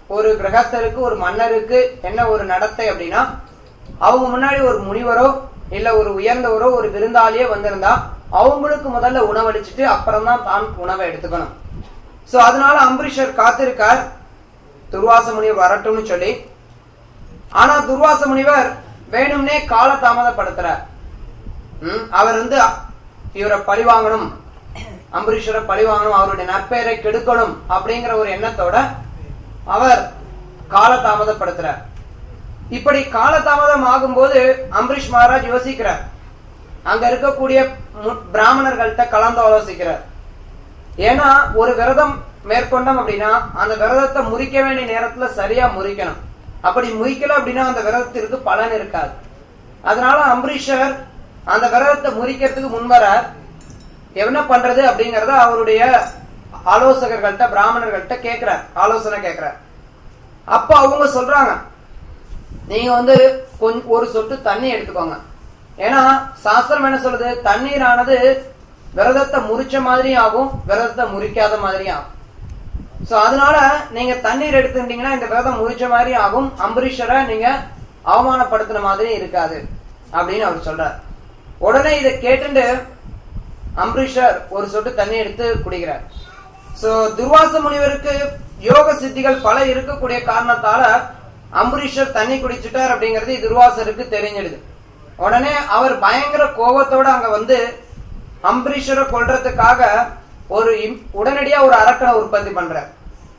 ஒரு கிரகஸ்தருக்கு ஒரு மன்னருக்கு என்ன ஒரு நடத்தை அப்படின்னா அவங்க முன்னாடி ஒரு முனிவரோ இல்ல ஒரு உயர்ந்தவரோ ஒரு விருந்தாளியோ வந்திருந்தா அவங்களுக்கு முதல்ல உணவளிச்சுட்டு அப்புறம் தான் தான் உணவை எடுத்துக்கணும் சோ அதனால அம்பரீஷர் காத்திருக்கார் துர்வாச முனிவர் வரட்டும்னு சொல்லி ஆனா துர்வாச முனிவர் வேணும்னே கால தாமதப்படுத்துறார் ம், அவர் வந்து இவரை பழி வாங்கணும் அம்பரீஷரை பழி வாங்கணும் அவருடைய நற்பெயரை கெடுக்கணும் அப்படிங்கிற ஒரு எண்ணத்தோட அவர் கால தாமதப்படுத்துறார் இப்படி காலதாமதம் ஆகும்போது அம்பரீஷ் மகாராஜ் யோசிக்கிறார் அங்க இருக்கக்கூடிய மு- பிராமணர்கள்ட்ட கலந்து ஆலோசிக்கிறார் ஏன்னா ஒரு விரதம் மேற்கொண்டோம் அப்படின்னா அந்த விரதத்தை முறிக்க வேண்டிய நேரத்துல சரியா முறிக்கணும் அப்படி முறிக்கல அப்படின்னா அந்த விரதத்திற்கு பலன் இருக்காது அதனால அம்பரீஷர் அந்த விரதத்தை முறிக்கிறதுக்கு முன்வரார் என்ன பண்றது அப்படிங்கறத அவருடைய ஆலோசகர்கள்ட்ட பிராமணர்கள்ட்ட கேக்குறார் ஆலோசனை கேக்குறார் அப்ப அவங்க சொல்றாங்க நீங்க வந்து கொஞ்சம் ஒரு சொட்டு தண்ணி எடுத்துக்கோங்க ஏன்னா சாஸ்திரம் என்ன சொல்லுது தண்ணீரானது விரதத்தை முறிச்ச மாதிரியும் ஆகும் விரதத்தை முறிக்காத மாதிரியும் ஆகும் சோ அதனால நீங்க தண்ணீர் எடுத்துட்டீங்கன்னா இந்த விரதம் முறிச்ச மாதிரி ஆகும் அம்பரீஷரை நீங்க அவமானப்படுத்தின மாதிரி இருக்காது அப்படின்னு அவர் சொல்றார் உடனே இதை கேட்டுட்டு அம்பரீஷர் ஒரு சொட்டு தண்ணி எடுத்து குடிக்கிறார் சோ துர்வாச முனிவருக்கு யோக சித்திகள் பல இருக்கக்கூடிய காரணத்தால அம்பரீஷர் தண்ணி குடிச்சிட்டார் அப்படிங்கிறது துர்வாசருக்கு தெரிஞ்சிடுது உடனே அவர் பயங்கர கோபத்தோட அங்க வந்து அம்பரீஷரை கொல்றதுக்காக ஒரு இம்- உடனடியா ஒரு அரக்கனை உற்பத்தி பண்றார்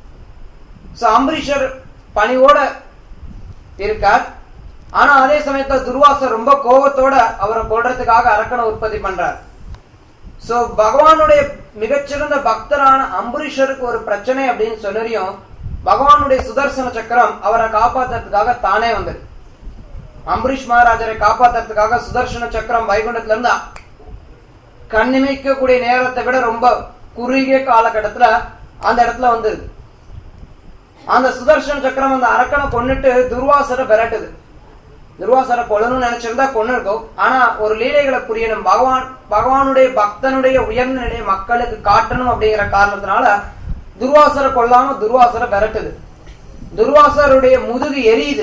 சோ அம்பரீஷர் பணிவோட இருக்கார் ஆனா அதே சமயத்துல துர்வாசர் ரொம்ப கோபத்தோட அவரை கொல்றதுக்காக அரக்கனை உற்பத்தி பண்றார் சோ பகவானுடைய மிகச்சிறந்த பக்தரான அம்பரீஷருக்கு ஒரு பிரச்சனை அப்படின்னு சொன்னறியும் பகவானுடைய சுதர்சன சக்கரம் அவரை காப்பாத்துறதுக்காக தானே வந்தது அம்பரீஷ் மகாராஜரை காப்பாத்துறதுக்காக சுதர்சன சக்கரம் வைகுண்டத்துல இருந்து கண்ணிமைக்கக்கூடிய நேரத்தை விட ரொம்ப குறுகிய காலகட்டத்துல அந்த இடத்துல வந்தது அந்த சுதர்சன சக்கரம் அந்த அரக்கனை கொன்னுட்டு துர்வாசரை விரட்டுது துர்வாசரை கொல்லணும்னு நினைச்சிருந்தா கொன்னு இருக்கும் ஆனா ஒரு லீலைகளை புரியணும் பகவான் பகவானுடைய பக்தனுடைய உயர்ந்த நிலையை மக்களுக்கு காட்டணும் அப்படிங்கிற காரணத்தினால துர்வாசரை கொல்லாம துர்வாசரை விரட்டுது துர்வாசருடைய முதுகு எரியுது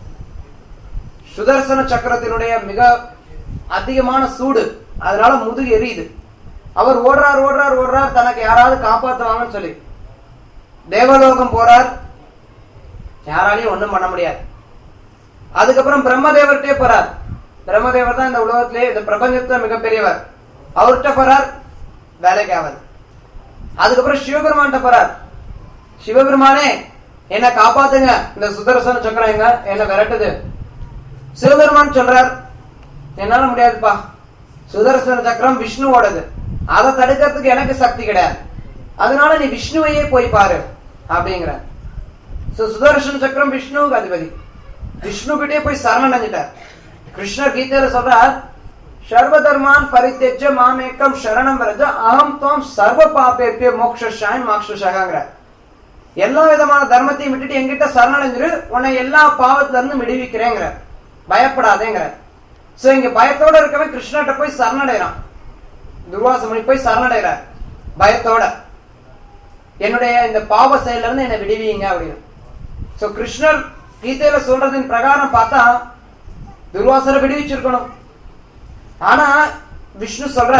சுதர்சன சக்கரத்தினுடைய மிக அதிகமான சூடு அதனால முதுகு எரியுது அவர் ஓடுறார் ஓடுறார் ஓடுறார் தனக்கு யாராவது காப்பாத்துவாங்கன்னு சொல்லி தேவலோகம் போறார் யாராலையும் ஒண்ணும் பண்ண முடியாது அதுக்கப்புறம் பிரம்மதேவர்கிட்டே போறார் பிரம்மதேவர் தான் இந்த உலகத்திலே இந்த பிரபஞ்சத்துல மிகப்பெரியவர் அவர்கிட்ட போறார் வேலைக்கு ஆகாது அதுக்கப்புறம் சிவபெருமான்கிட்ட போறார் சிவபெருமானே என்ன காப்பாத்துங்க இந்த சுதர்சன சக்கரம் எங்க என்ன விரட்டுது சிவபெருமான் சொல்றார் என்னால முடியாதுப்பா சுதர்சன சக்கரம் விஷ்ணுவோடது அதை தடுக்கிறதுக்கு எனக்கு சக்தி கிடையாது அதனால நீ விஷ்ணுவையே போய் பாரு அப்படிங்கிற சோ சுதர்சன சக்கரம் விஷ்ணுவுக்கு அதிபதி விஷ்ணு கிட்டே போய் சரணடைஞ்சிட்டார் கிருஷ்ணர் கீதையில சொல்றார் சர்வ தர்மான் பரித்தெஜ மாமேக்கம் சரணம் வரஜ அகம் துவம் சர்வ பாப்பேப்பிய மோக்ஷாய் மாக்ஷாங்கிறார் எல்லா விதமான தர்மத்தையும் விட்டுட்டு என்கிட்ட சரணடைஞ்சிரு உன்னை எல்லா பாவத்துல இருந்து விடுவிக்கிறேங்கிற பயப்படாதேங்கிற சோ இங்க பயத்தோட இருக்கவன் கிருஷ்ணர்கிட்ட போய் சரணடைறான் துர்வாசமணி போய் சரணடைறார் பயத்தோட என்னுடைய இந்த பாவ செயல்ல இருந்து என்னை விடுவீங்க அப்படின்னு சோ கிருஷ்ணர் கீதையில சொல்றதின் பிரகாரம் பார்த்தா துர்வாசரை விடுவிச்சிருக்கணும் ஆனா விஷ்ணு சொல்ற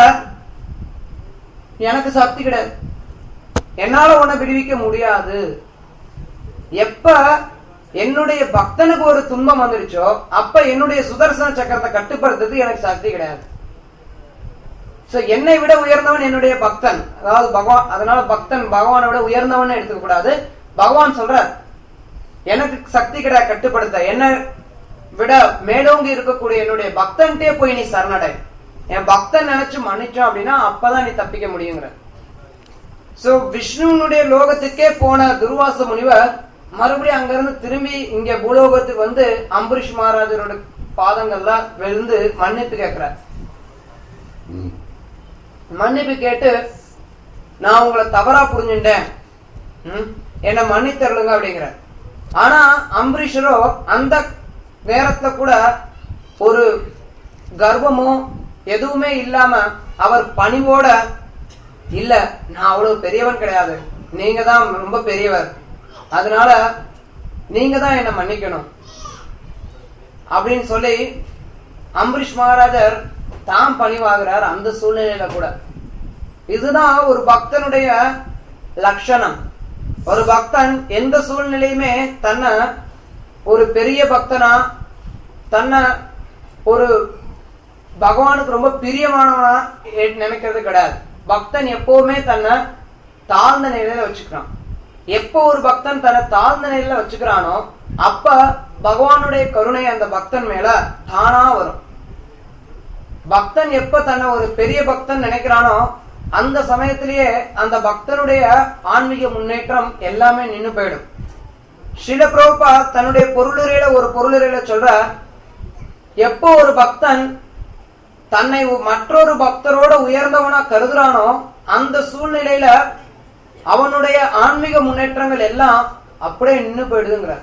எனக்கு சக்தி கிடையாது என்னால உன்னை விடுவிக்க முடியாது எப்ப என்னுடைய பக்தனுக்கு ஒரு துன்பம் வந்துருச்சோ அப்ப என்னுடைய சுதர்சன சக்கரத்தை கட்டுப்படுத்துறதுக்கு எனக்கு சக்தி கிடையாது சோ என்னை விட உயர்ந்தவன் என்னுடைய பக்தன் அதாவது பகவான் அதனால பக்தன் பகவானை விட உயர்ந்தவன் எடுத்துக்க கூடாது பகவான் சொல்றார் எனக்கு சக்தி கிடையாது கட்டுப்படுத்த என்ன விட மேலோங்கி இருக்கக்கூடிய என்னுடைய பக்தன்ட்டே போய் நீ சரணடை என் பக்தன் நினைச்சு மன்னிச்சோம் அப்படின்னா அப்பதான் நீ தப்பிக்க முடியுங்கிற சோ விஷ்ணுனுடைய லோகத்துக்கே போன துர்வாச முனிவர் மறுபடியும் அங்கிருந்து திரும்பி இங்க பூலோகத்துக்கு வந்து அம்பரீஷ் மகாராஜரோட பாதங்கள்ல விழுந்து மன்னிப்பு கேட்கிறார் மன்னிப்பு கேட்டு நான் உங்களை தவறா புரிஞ்சுட்டேன் ம், என்னை மன்னித்தருளுங்க அப்படிங்கிற ஆனா அம்பரீஷரோ அந்த நேரத்துல கூட ஒரு கர்வமோ எதுவுமே இல்லாம அவர் பணிவோட இல்ல நான் அவ்வளவு பெரியவன் கிடையாது நீங்க தான் ரொம்ப பெரியவர் அதனால நீங்க தான் என்ன மன்னிக்கணும் அப்படின்னு சொல்லி அம்பரீஷ் மகாராஜர் தாம் பணிவாகிறார் அந்த சூழ்நிலையில கூட இதுதான் ஒரு பக்தனுடைய லட்சணம் ஒரு பக்தன் எந்த சூழ்நிலையுமே தன்னை ஒரு பெரிய பக்தனா தன்னை ஒரு பகவானுக்கு ரொம்ப பிரியமானவனா எ- நினைக்கிறது கிடையாது பக்தன் எப்பவுமே தன்னை தாழ்ந்த நிலையில வச்சுக்கிறான் எப்போ ஒரு பக்தன் தன்னை தாழ்ந்த நிலையில வச்சுக்கிறானோ அப்ப பகவானுடைய கருணை அந்த பக்தன் மேல தானா வரும் பக்தன் எப்ப தன்னை ஒரு பெரிய பக்தன் நினைக்கிறானோ அந்த சமயத்திலேயே அந்த பக்தனுடைய ஆன்மீக முன்னேற்றம் எல்லாமே நின்னு போயிடும் ஸ்ரீல பிரபுபா தன்னுடைய பொருளுரையில ஒரு பொருளுரையில சொல்ற எப்போ ஒரு பக்தன் தன்னை ஒ- மற்றொரு பக்தரோட உயர்ந்தவனா கருதுறானோ அந்த சூழ்நிலையில அவனுடைய ஆன்மீக முன்னேற்றங்கள் எல்லாம் அப்படியே நின்னு போயிடுதுங்கிற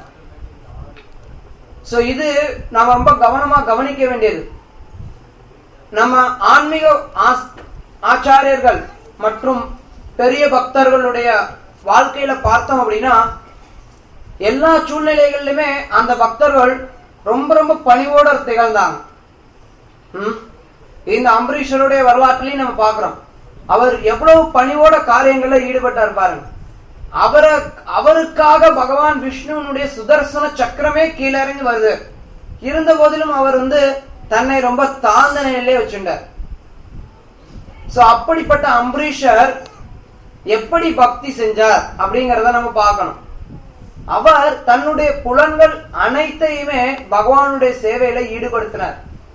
சோ இது நாம ரொம்ப கவனமா கவனிக்க வேண்டியது நம்ம ஆன்மீக ஆஸ்- ஆச்சாரியர்கள் மற்றும் பெரிய பக்தர்களுடைய வாழ்க்கையில பார்த்தோம் அப்படின்னா எல்லா சூழ்நிலைகளிலுமே அந்த பக்தர்கள் ரொம்ப ரொம்ப பணிவோட திகழ்ந்தாங்க ம்? இந்த அம்பரீஷருடைய வரலாற்றிலையும் நம்ம பார்க்கிறோம் அவர் எவ்வளவு பணிவோட காரியங்கள்ல ஈடுபட்டார் பாருங்க அவரை அவருக்காக பகவான் விஷ்ணுவனுடைய சுதர்சன சக்கரமே கீழிறங்கி வருது இருந்த போதிலும் அவர் வந்து தன்னை ரொம்ப தாழ்ந்த நிலையிலே வச்சுட்டார் சோ அப்படிப்பட்ட அம்பரீஷர் எப்படி பக்தி செஞ்சார் அப்படிங்கறத நம்ம பார்க்கணும் அவர் தன்னுடைய புலன்கள் அனைத்தையுமே பகவானுடைய சேவையில ஈடுபடுத்தினார்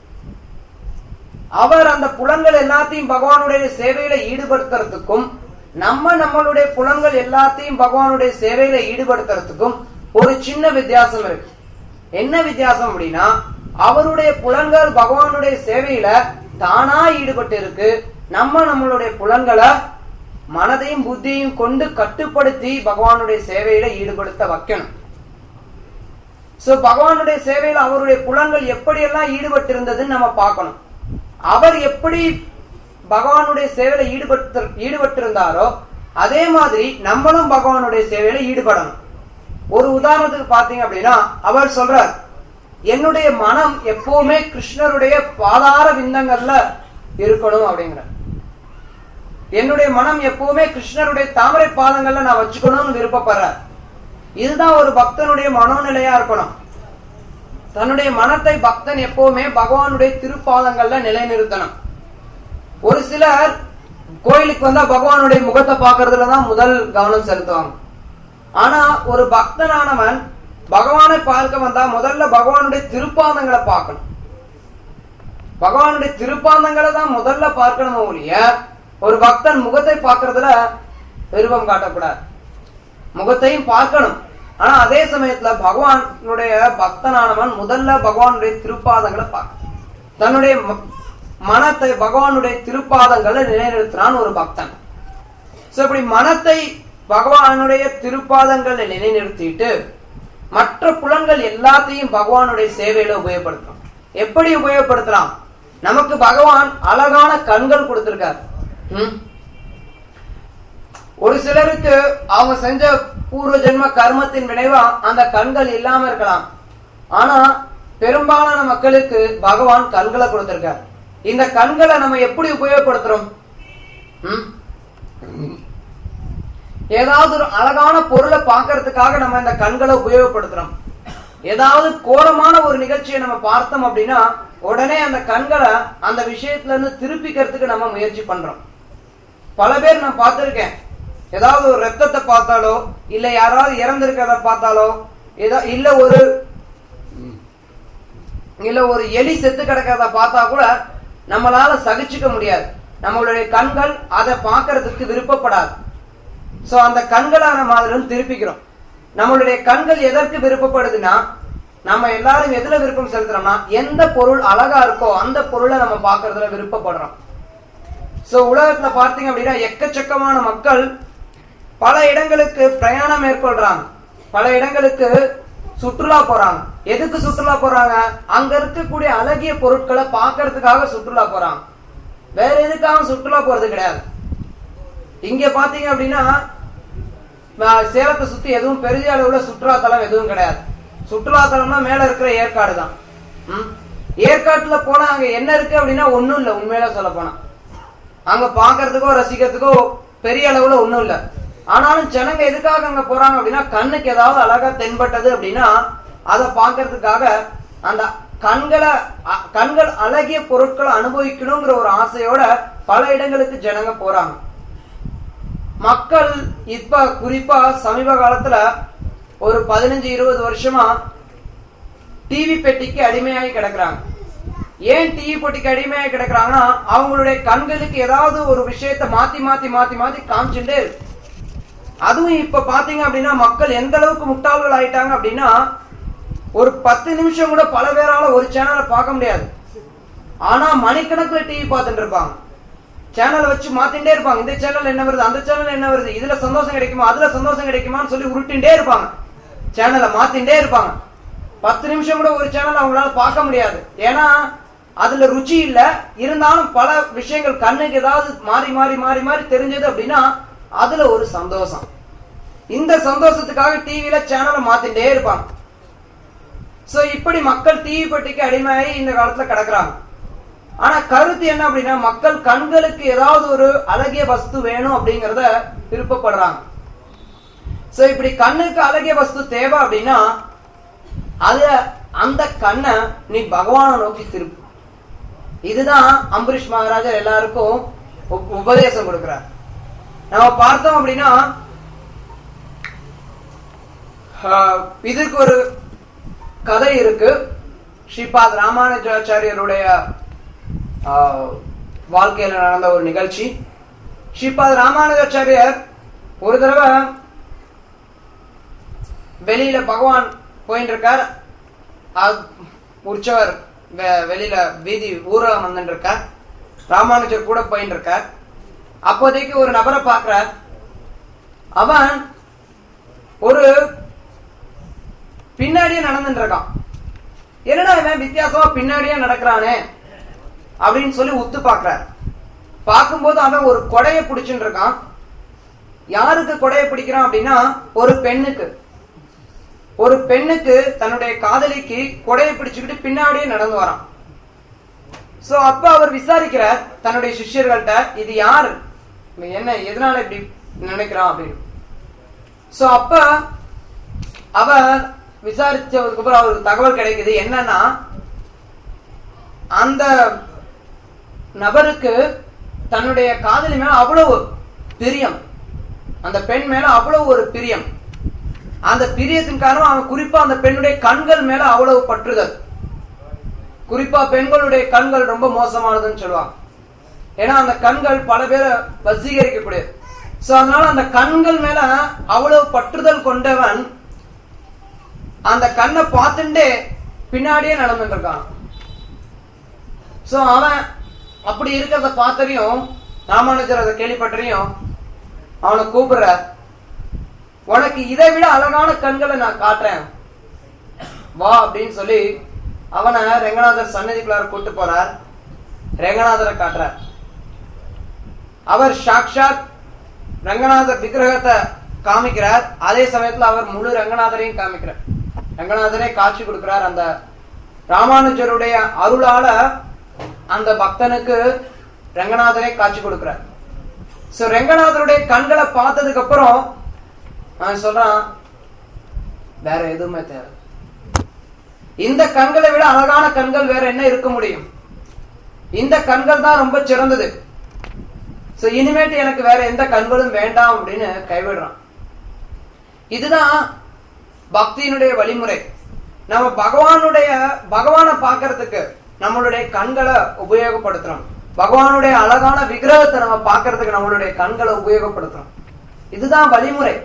அவர் அந்த புலன்கள் எல்லாத்தையும் பகவானுடைய சேவையில ஈடுபடுத்துறதுக்கும் நம்ம நம்மளுடைய புலன்கள் எல்லாத்தையும் பகவானுடைய சேவையில ஈடுபடுத்துறதுக்கும் ஒரு சின்ன வித்தியாசம் இருக்கு என்ன வித்தியாசம் அப்படின்னா அவருடைய புலன்கள் பகவானுடைய சேவையில தானா ஈடுபட்டு இருக்கு நம்ம நம்மளுடைய புலன்களை மனதையும் புத்தியையும் கொண்டு கட்டுப்படுத்தி பகவானுடைய சேவையில ஈடுபடுத்த வைக்கணும் சோ பகவானுடைய சேவையில அவருடைய புலன்கள் எப்படியெல்லாம் ஈடுபட்டு இருந்ததுன்னு நம்ம பார்க்கணும் அவர் எப்படி பகவானுடைய சேவையில ஈடுபட்டு ஈடுபட்டிருந்தாரோ அதே மாதிரி நம்மளும் பகவானுடைய சேவையில ஈடுபடணும் ஒரு உதாரணத்துக்கு பாத்தீங்க அப்படின்னா அவர் சொல்றார் என்னுடைய மனம் எப்பவுமே கிருஷ்ணருடைய பாதார விந்தங்கள்ல இருக்கணும் அப்படிங்கிறார் என்னுடைய மனம் எப்பவுமே கிருஷ்ணருடைய தாமரை பாதங்கள்ல நான் வச்சுக்கணும்னு விருப்பப்படுறார் இதுதான் ஒரு பக்தனுடைய மனோநிலையா இருக்கணும் தன்னுடைய மனத்தை பக்தன் எப்பவுமே பகவானுடைய திருப்பாதங்கள்ல நிலைநிறுத்தணும் ஒரு சிலர் கோயிலுக்கு வந்தா பகவானுடைய முகத்தை பார்க்கறதுல தான் முதல் கவனம் செலுத்துவாங்க ஆனா ஒரு பக்தனானவன் பகவானை பார்க்க வந்தா முதல்ல பகவானுடைய திருப்பாதங்களை பார்க்கணும் பகவானுடைய திருப்பாதங்களை தான் முதல்ல பார்க்கணுமோ ஒழிய ஒரு பக்தன் முகத்தை பார்க்கறதுல விருப்பம் காட்டக்கூடாது முகத்தையும் பார்க்கணும் ஆனா அதே சமயத்துல பகவானுடைய பக்தனானவன் முதல்ல பகவானுடைய திருப்பாதங்களை பார்க்க தன்னுடைய ம- மனத்தை பகவானுடைய திருப்பாதங்களை நிலைநிறுத்தினான் ஒரு பக்தன் சோ இப்படி மனத்தை பகவானுடைய திருப்பாதங்களை நிலைநிறுத்திட்டு மற்ற புலன்கள் எல்லாத்தையும் பகவானுடைய சேவையில உபயோகப்படுத்தலாம் எப்படி உபயோகப்படுத்தலாம் நமக்கு பகவான் அழகான கண்கள் கொடுத்திருக்கார் ம்? ஒரு சிலருக்கு அவங்க செஞ்ச பூர்வ ஜென்ம கர்மத்தின் விளைவா அந்த கண்கள் இல்லாம இருக்கலாம் ஆனா பெரும்பாலான மக்களுக்கு பகவான் கண்களை கொடுத்திருக்கார் இந்த கண்களை நம்ம எப்படி உபயோகப்படுத்துறோம் ம்? ஏதாவது ஒரு அழகான பொருளை பார்க்கறதுக்காக நம்ம இந்த கண்களை உபயோகப்படுத்துறோம் ஏதாவது கோரமான ஒரு நிகழ்ச்சியை நம்ம பார்த்தோம் அப்படின்னா உடனே அந்த கண்களை அந்த விஷயத்துல இருந்து திருப்பிக்கிறதுக்கு நம்ம முயற்சி பண்றோம் பல பேர் நான் பார்த்திருக்கேன் ஏதாவது ஒரு ரத்தத்தை பார்த்தாலோ இல்ல யாராவது இறந்திருக்கிறத பார்த்தாலோ ஏதோ இல்ல ஒரு இல்ல ஒரு எலி செத்து கிடக்கிறத பார்த்தா கூட நம்மளால சகிச்சுக்க முடியாது நம்மளுடைய கண்கள் அதை பார்க்கறதுக்கு விருப்பப்படாது சோ அந்த கண்களை நம்ம அதுல இருந்து திருப்பிக்கிறோம் நம்மளுடைய கண்கள் எதற்கு விருப்பப்படுதுன்னா நம்ம எல்லாரும் எதுல விருப்பம் செலுத்துறோம்னா எந்த பொருள் அழகா இருக்கோ அந்த பொருளை நம்ம பார்க்கறதுல விருப்பப்படுறோம் சோ உலகத்துல பார்த்தீங்க அப்படின்னா எக்கச்சக்கமான மக்கள் பல இடங்களுக்கு பிரயாணம் மேற்கொள்றாங்க பல இடங்களுக்கு சுற்றுலா போறாங்க எதுக்கு சுற்றுலா போறாங்க அங்க இருக்கக்கூடிய அழகிய பொருட்களை பார்க்கறதுக்காக சுற்றுலா போறாங்க வேற எதுக்காக சுற்றுலா போறது கிடையாது இங்க பாத்தீங்க அப்படின்னா அஹ், சேலத்தை சுத்தி எதுவும் பெரிய அளவுல சுற்றுலாத்தலம் எதுவும் கிடையாது சுற்றுலாத்தலம்னா மேல இருக்கிற ஏற்காடு தான் ம்? ஏற்காட்டுல போனா அங்க என்ன இருக்கு அப்படின்னா ஒண்ணும் இல்ல உண்மையில சொல்ல போனா அங்க பாக்குறதுக்கோ ரசிக்கிறதுக்கோ பெரிய அளவுல ஒண்ணும் இல்ல ஆனாலும் ஜனங்க எதுக்காக அங்க போறாங்க அப்படின்னா கண்ணுக்கு ஏதாவது அழகா தென்பட்டது அப்படின்னா அதை பாக்குறதுக்காக அந்த கண்களை அ- கண்கள் அழகிய பொருட்களை அனுபவிக்கணுங்கிற ஒரு ஆசையோட பல இடங்களுக்கு ஜனங்க போறாங்க மக்கள் இப்ப குறிப்பா சமீப காலத்துல ஒரு பதினஞ்சு இருபது வருஷமா டிவி பெட்டிக்கு அடிமையாகி கிடக்குறாங்க ஏன் டிவி பெட்டிக்கு அடிமையாகி கிடக்குறாங்கன்னா அவங்களுடைய கண்களுக்கு ஏதாவது ஒரு விஷயத்தை மாத்தி மாத்தி மாத்தி மாத்தி காமிச்சுட்டே இருக்கு அதுவும் இப்ப பாத்தீங்க அப்படின்னா மக்கள் எந்த அளவுக்கு முட்டாள்கள் ஆயிட்டாங்க அப்படின்னா ஒரு பத்து நிமிஷம் கூட பல பேரால ஒரு சேனலை பார்க்க முடியாது ஆனா மணிக்கணக்குல டிவி பார்த்துட்டு இருப்பாங்க சேனலை வச்சு மாத்திட்டே இருப்பாங்க இந்த சேனல் என்ன வருது அந்த சேனல் என்ன வருது இதுல சந்தோஷம் கிடைக்குமா அதுல சந்தோஷம் கிடைக்குமான்னு சொல்லி உருட்டிண்டே இருப்பாங்க சேனலை மாத்திட்டே இருப்பாங்க பத்து நிமிஷம் கூட ஒரு சேனல் அவங்களால பார்க்க முடியாது ஏன்னா அதுல ருச்சி இல்ல இருந்தாலும் பல விஷயங்கள் கண்ணுக்கு ஏதாவது மாறி மாறி மாறி மாறி தெரிஞ்சது அப்படின்னா அதுல ஒரு சந்தோஷம் இந்த சந்தோஷத்துக்காக டிவில சேனலை மாத்திட்டே இருப்பாங்க சோ இப்படி மக்கள் டிவி பெட்டிக்கு அடிமையாகி இந்த காலத்துல கிடக்குறாங்க ஆனா கருத்து என்ன அப்படின்னா மக்கள் கண்களுக்கு ஏதாவது ஒரு அழகிய வஸ்து வேணும் அப்படிங்கறத விருப்பப்படுறாங்க சோ இப்படி கண்ணுக்கு அழகிய வஸ்து தேவை அப்படின்னா அத அந்த கண்ணை நீ பகவானை நோக்கி திருப்பு இதுதான் அம்பரீஷ் மகாராஜர் எல்லாருக்கும் உப- உபதேசம் கொடுக்கிறார் நம்ம பார்த்தோம் அப்படின்னா ஆஹ், இதுக்கு ஒரு கதை இருக்கு ஸ்ரீபாத் ராமானுஜாச்சாரியருடைய ஆஹ், வாழ்க்கையில நடந்த ஒரு நிகழ்ச்சி ஸ்ரீபாத் ராமானுஜாச்சாரியர் ஒரு தடவை வெளியில பகவான் போயிட்டு இருக்கார் அது- உற்சவர் வெ- வெளியில வீதி ஊர்வலம் வந்துட்டு இருக்கார் ராமானுஜர் கூட போயிட்டு இருக்கார் அப்போதைக்கு ஒரு நபரை பார்க்கிறார் அவன் ஒரு பின்னாடியே நடந்துட்டு இருக்கான் என்னடா இவன் வித்தியாசமா பின்னாடியே நடக்கிறானே அப்படின்னு சொல்லி உத்து பார்க்கிறார் பார்க்கும்போது அவன் ஒரு கொடையை பிடிச்சுட்டு இருக்கான் யாருக்கு கொடையை பிடிக்கிறான் அப்படின்னா ஒரு பெண்ணுக்கு ஒரு பெண்ணுக்கு தன்னுடைய காதலிக்கு கொடையை பிடிச்சுக்கிட்டு பின்னாடியே நடந்து வரான் சோ அப்ப அவர் விசாரிக்கிறார் தன்னுடைய சிஷ்யர்கள்ட்ட இது யாரு இவன் என்ன எதனால இப்படி நினைக்கிறான் அப்படின்னு சோ அப்ப அவர் விசாரிச்சதுக்கு அப்புறம் அவருக்கு தகவல் கிடைக்குது என்னன்னா அந்த நபருக்கு தன்னுடைய காதலி மேல அவ்வளவு பிரியம் அந்த பெண் மேல அவ்வளவு ஒரு பிரியம் அந்த பிரியத்தின் காரணம் அவன் குறிப்பா அந்த பெண்ணுடைய கண்கள் மேல அவ்வளவு பற்றுதல் குறிப்பா பெண்களுடைய கண்கள் ரொம்ப மோசமானதுன்னு சொல்லுவாங்க ஏன்னா அந்த கண்கள் பல பேரை வசீகரிக்கக்கூடியது சோ அதனால அந்த கண்கள் மேல அவ்வளவு பற்றுதல் கொண்டவன் அந்த கண்ணை பார்த்துட்டே பின்னாடியே நடந்துட்டு இருக்கான் சோ அவன் அப்படி இருக்கிறத பார்த்ததையும் ராமானுஜர் அதை கேள்விப்பட்டறையும் அவனை கூப்பிடுற உனக்கு இதை விட அழகான கண்களை நான் காட்டுறேன் வா அப்படின்னு சொல்லி அவனை ரெங்கநாதர் சன்னதிக்குள்ளார கூட்டு போறார் ரெங்கநாதரை காட்டுறார் அவர் சாக்ஷாத் ரங்கநாதர் விக்கிரகத்தை காமிக்கிறார் அதே சமயத்துல அவர் முழு ரங்கநாதரையும் காமிக்கிறார் ரங்கநாதரே காட்சி கொடுக்கிறார் அந்த ராமானுஜருடைய அருளால அந்த பக்தனுக்கு ரங்கநாதரே காட்சி கொடுக்கிறார் சோ ரங்கநாதருடைய கண்களை பார்த்ததுக்கு அப்புறம் அவன் சொல்றான் வேற எதுவுமே தேவை இந்த கண்களை விட அழகான கண்கள் வேற என்ன இருக்க முடியும் இந்த கண்கள் தான் ரொம்ப சிறந்தது சோ இனிமேட்டு எனக்கு வேற எந்த கண்களும் வேண்டாம் அப்படின்னு கைவிடுறான் இதுதான் பக்தியினுடைய வழிமுறை நம்ம பகவானுடைய பகவானை பார்க்கிறதுக்கு நம்மளுடைய கண்களை உபயோகப்படுத்துறோம் பகவானுடைய அழகான விக்கிரகத்தை நம்ம பார்க்கிறதுக்கு நம்மளுடைய கண்களை உபயோகப்படுத்துறோம் இதுதான் வழிமுறை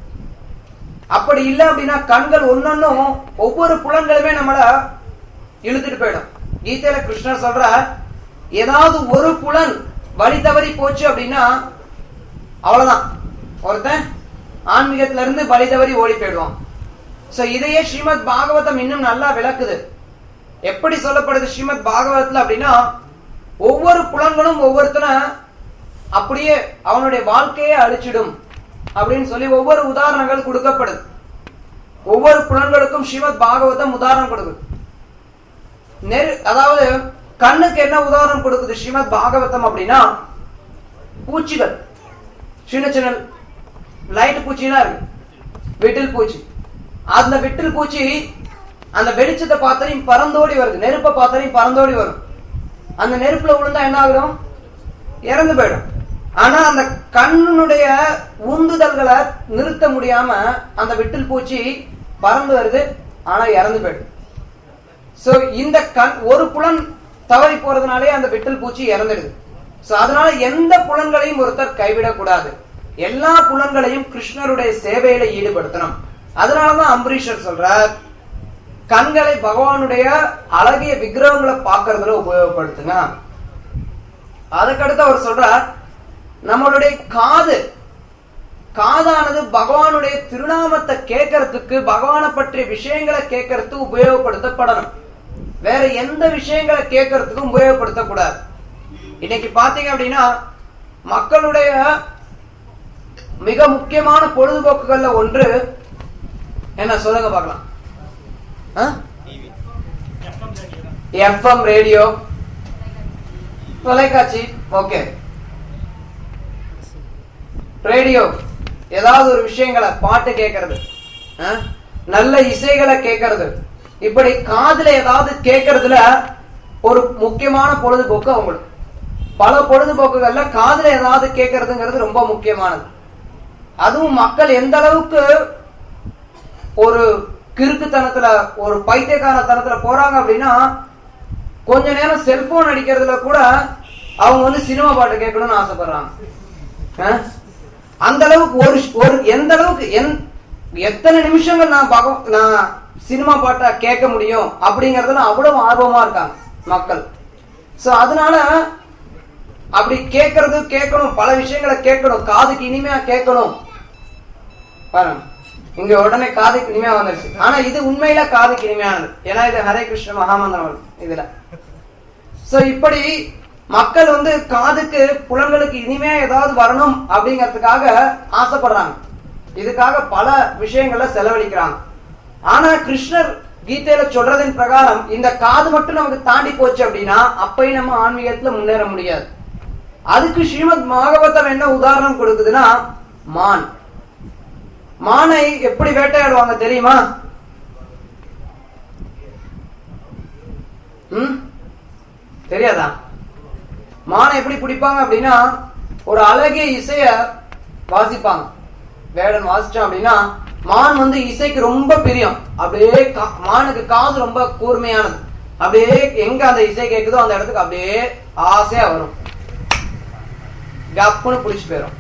அப்படி இல்லை அப்படின்னா கண்கள் ஒன்னொன்னும் ஒவ்வொரு புலன்களுமே நம்மள இழுத்துட்டு போயிடும் கீதையில கிருஷ்ணர் சொல்ற ஏதாவது ஒரு புலன் வழி தவறி போச்சு அப்படின்னா அவ்வளவுதான் ஒருத்தன் ஆன்மீகத்துல இருந்து வழி தவறி ஓடி போயிடுவான் சோ இதையே ஸ்ரீமத் பாகவதம் இன்னும் நல்லா விளக்குது எப்படி சொல்லப்படுது ஸ்ரீமத் பாகவதத்துல அப்படின்னா ஒவ்வொரு புலன்களும் ஒவ்வொருத்தனை அப்படியே அவனுடைய வாழ்க்கையே அழிச்சிடும் அப்படின்னு சொல்லி ஒவ்வொரு உதாரணங்கள் கொடுக்கப்படுது ஒவ்வொரு புலன்களுக்கும் ஸ்ரீமத் பாகவதம் உதாரணம் கொடுக்குது நெரு அதாவது கண்ணுக்கு என்ன உதாரணம் கொடுக்குது ஸ்ரீமத் பாகவதம் அப்படின்னா பூச்சிகள் சின்ன சின்ன லைட் பூச்சிலாம் இருக்கு விட்டில் பூச்சி அந்த விட்டில் பூச்சி அந்த வெளிச்சத்தை பார்த்தரையும் பறந்தோடி வருது நெருப்பை பார்த்தரையும் பறந்தோடி வரும் அந்த நெருப்புல விழுந்தா என்ன ஆகும் இறந்து போயிடும் ஆனா அந்த கண்ணுடைய உந்துதல்களை நிறுத்த முடியாம அந்த விட்டில் பூச்சி பறந்து வருது ஆனா இறந்து போயிடும் சோ இந்த கண் ஒரு புலன் தவறி போறதுனாலே அந்த விட்டில் பூச்சி இறந்துடுது சோ அதனால எந்த புலன்களையும் ஒருத்தர் கைவிடக்கூடாது எல்லா புலன்களையும் கிருஷ்ணருடைய சேவையில ஈடுபடுத்தணும் அதனாலதான் அம்பரீஷர் சொல்றார் கண்களை பகவானுடைய அழகிய விக்கிரகங்களை பார்க்கறதுல உபயோகப்படுத்துங்க அதுக்கடுத்து அவர் சொல்றார் நம்மளுடைய காது காதானது பகவானுடைய திருநாமத்தை கேட்கறதுக்கு பகவானை பற்றிய விஷயங்களை கேட்கறதுக்கு உபயோகப்படுத்தப்படணும் வேற எந்த விஷயங்களை கேட்கறதுக்கும் உபயோகப்படுத்தக்கூடாது இன்னைக்கு பாத்தீங்க அப்படின்னா மக்களுடைய மிக முக்கியமான பொழுதுபோக்குகள்ல ஒன்று என்ன சொல்லுங்க பார்க்கலாம் எஃப்எம் ரேடியோ தொலைக்காட்சி ஓகே ரேடியோ ஏதாவது ஒரு விஷயங்களை பாட்டு கேட்கறது ஆ? நல்ல இசைகளை கேட்கறது இப்படி காதுல ஏதாவது கேட்கறதுல ஒரு முக்கியமான பொழுதுபோக்கு அவங்களுக்கு பல பொழுதுபோக்குகள்ல காதுல ஏதாவது கேட்கறதுங்கிறது ரொம்ப முக்கியமானது அதுவும் மக்கள் எந்த அளவுக்கு ஒரு கிறுக்குத்தனத்துல ஒரு பைத்தியக்காரத்தனத்துல போறாங்க அப்படின்னா கொஞ்ச நேரம் செல்போன் அடிக்கிறதுல கூட அவங்க வந்து சினிமா பாட்டு கேட்கணும்னு ஆசைப்படுறாங்க ஆ? அந்த அளவுக்கு ஒரு ஒரு எந்த அளவுக்கு எந் எத்தனை நிமிஷங்கள் நான் பார்க்க நான் சினிமா பாட்டை கேட்க முடியும் அப்படிங்கறதுல அவ்வளவு ஆர்வமா இருக்காங்க மக்கள் சோ அதனால அப்படி கேட்கறது கேட்கணும் பல விஷயங்களை கேட்கணும் காதுக்கு இனிமையா கேட்கணும் பாருங்க இங்க உடனே காதுக்கு இனிமையா வந்துருச்சு ஆனா இது உண்மையில காதுக்கு இனிமையானது ஏன்னா இது ஹரே கிருஷ்ண மகாமந்திரம் இதுல சோ இப்படி மக்கள் வந்து காதுக்கு புலன்களுக்கு இனிமையா ஏதாவது வரணும் அப்படிங்கறதுக்காக ஆசைப்படுறாங்க இதுக்காக பல விஷயங்கள்ல செலவழிக்கிறாங்க ஆனா கிருஷ்ணர் கீதையில சொல்றதின் பிரகாரம் இந்த காது மட்டும் நமக்கு தாண்டி போச்சு அப்படின்னா அப்பயும் நம்ம ஆன்மீகத்துல முன்னேற முடியாது அதுக்கு ஸ்ரீமத் பாகவதம் என்ன உதாரணம் கொடுக்குதுன்னா மான் மானை எப்படி வேட்டையாடுவாங்க தெரியுமா ம் தெரியாதா மானை எப்படி பிடிப்பாங்க அப்படின்னா ஒரு அழகிய இசைய வாசிப்பாங்க வேடன் வாசிச்சோம் அப்படின்னா மான் வந்து இசைக்கு ரொம்ப பிரியம் அப்படியே கா- மானுக்கு காது ரொம்ப கூர்மையானது அப்படியே எங்க அந்த இசை கேக்குதோ அந்த இடத்துக்கு அப்படியே ஆசையா வரும் கப்புன்னு புடிச்சு போயிடும்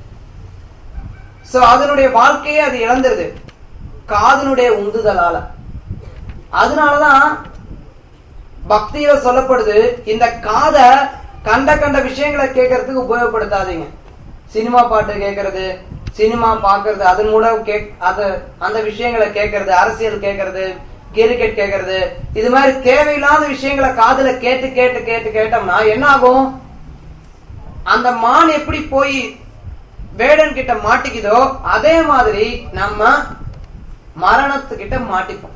சோ அதனுடைய வாழ்க்கையே அது இழந்துருது காதனுடைய உந்துதலால அதனாலதான் பக்தியில சொல்லப்படுது இந்த காதை கண்ட கண்ட விஷயங்களை கேட்கறதுக்கு உபயோகப்படுத்தாதீங்க சினிமா பாட்டு கேட்கறது சினிமா பார்க்கறது அதன் மூலம் கேக் அது அந்த விஷயங்களை கேட்கறது அரசியல் கேட்கறது கிரிக்கெட் கேட்கறது இது மாதிரி தேவையில்லாத விஷயங்களை காதுல கேட்டு கேட்டு கேட்டு கேட்டோம்னா என்ன ஆகும் அந்த மான் எப்படி போய் வேடன் கிட்ட மாட்டிக்குதோ அதே மாதிரி நம்ம மரணத்துக்கிட்ட மாட்டிப்போம்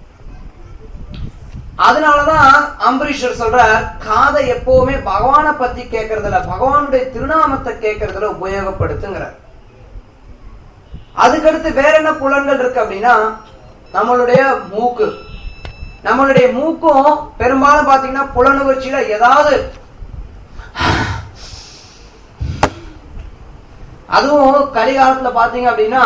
அதனாலதான் அம்பரீஷர் சொல்றார் காதை எப்பவுமே பகவானை பத்தி கேட்கறதுல பகவானுடைய திருநாமத்தை கேட்கறதுல உபயோகப்படுத்துங்கிறார் அதுக்கடுத்து வேற என்ன புலன்கள் இருக்கு அப்படின்னா நம்மளுடைய மூக்கு நம்மளுடைய மூக்கும் பெரும்பாலும் பாத்தீங்கன்னா புலனுணர்ச்சியில ஏதாவது அதுவும் கலிகாலத்துல பாத்தீங்க அப்படின்னா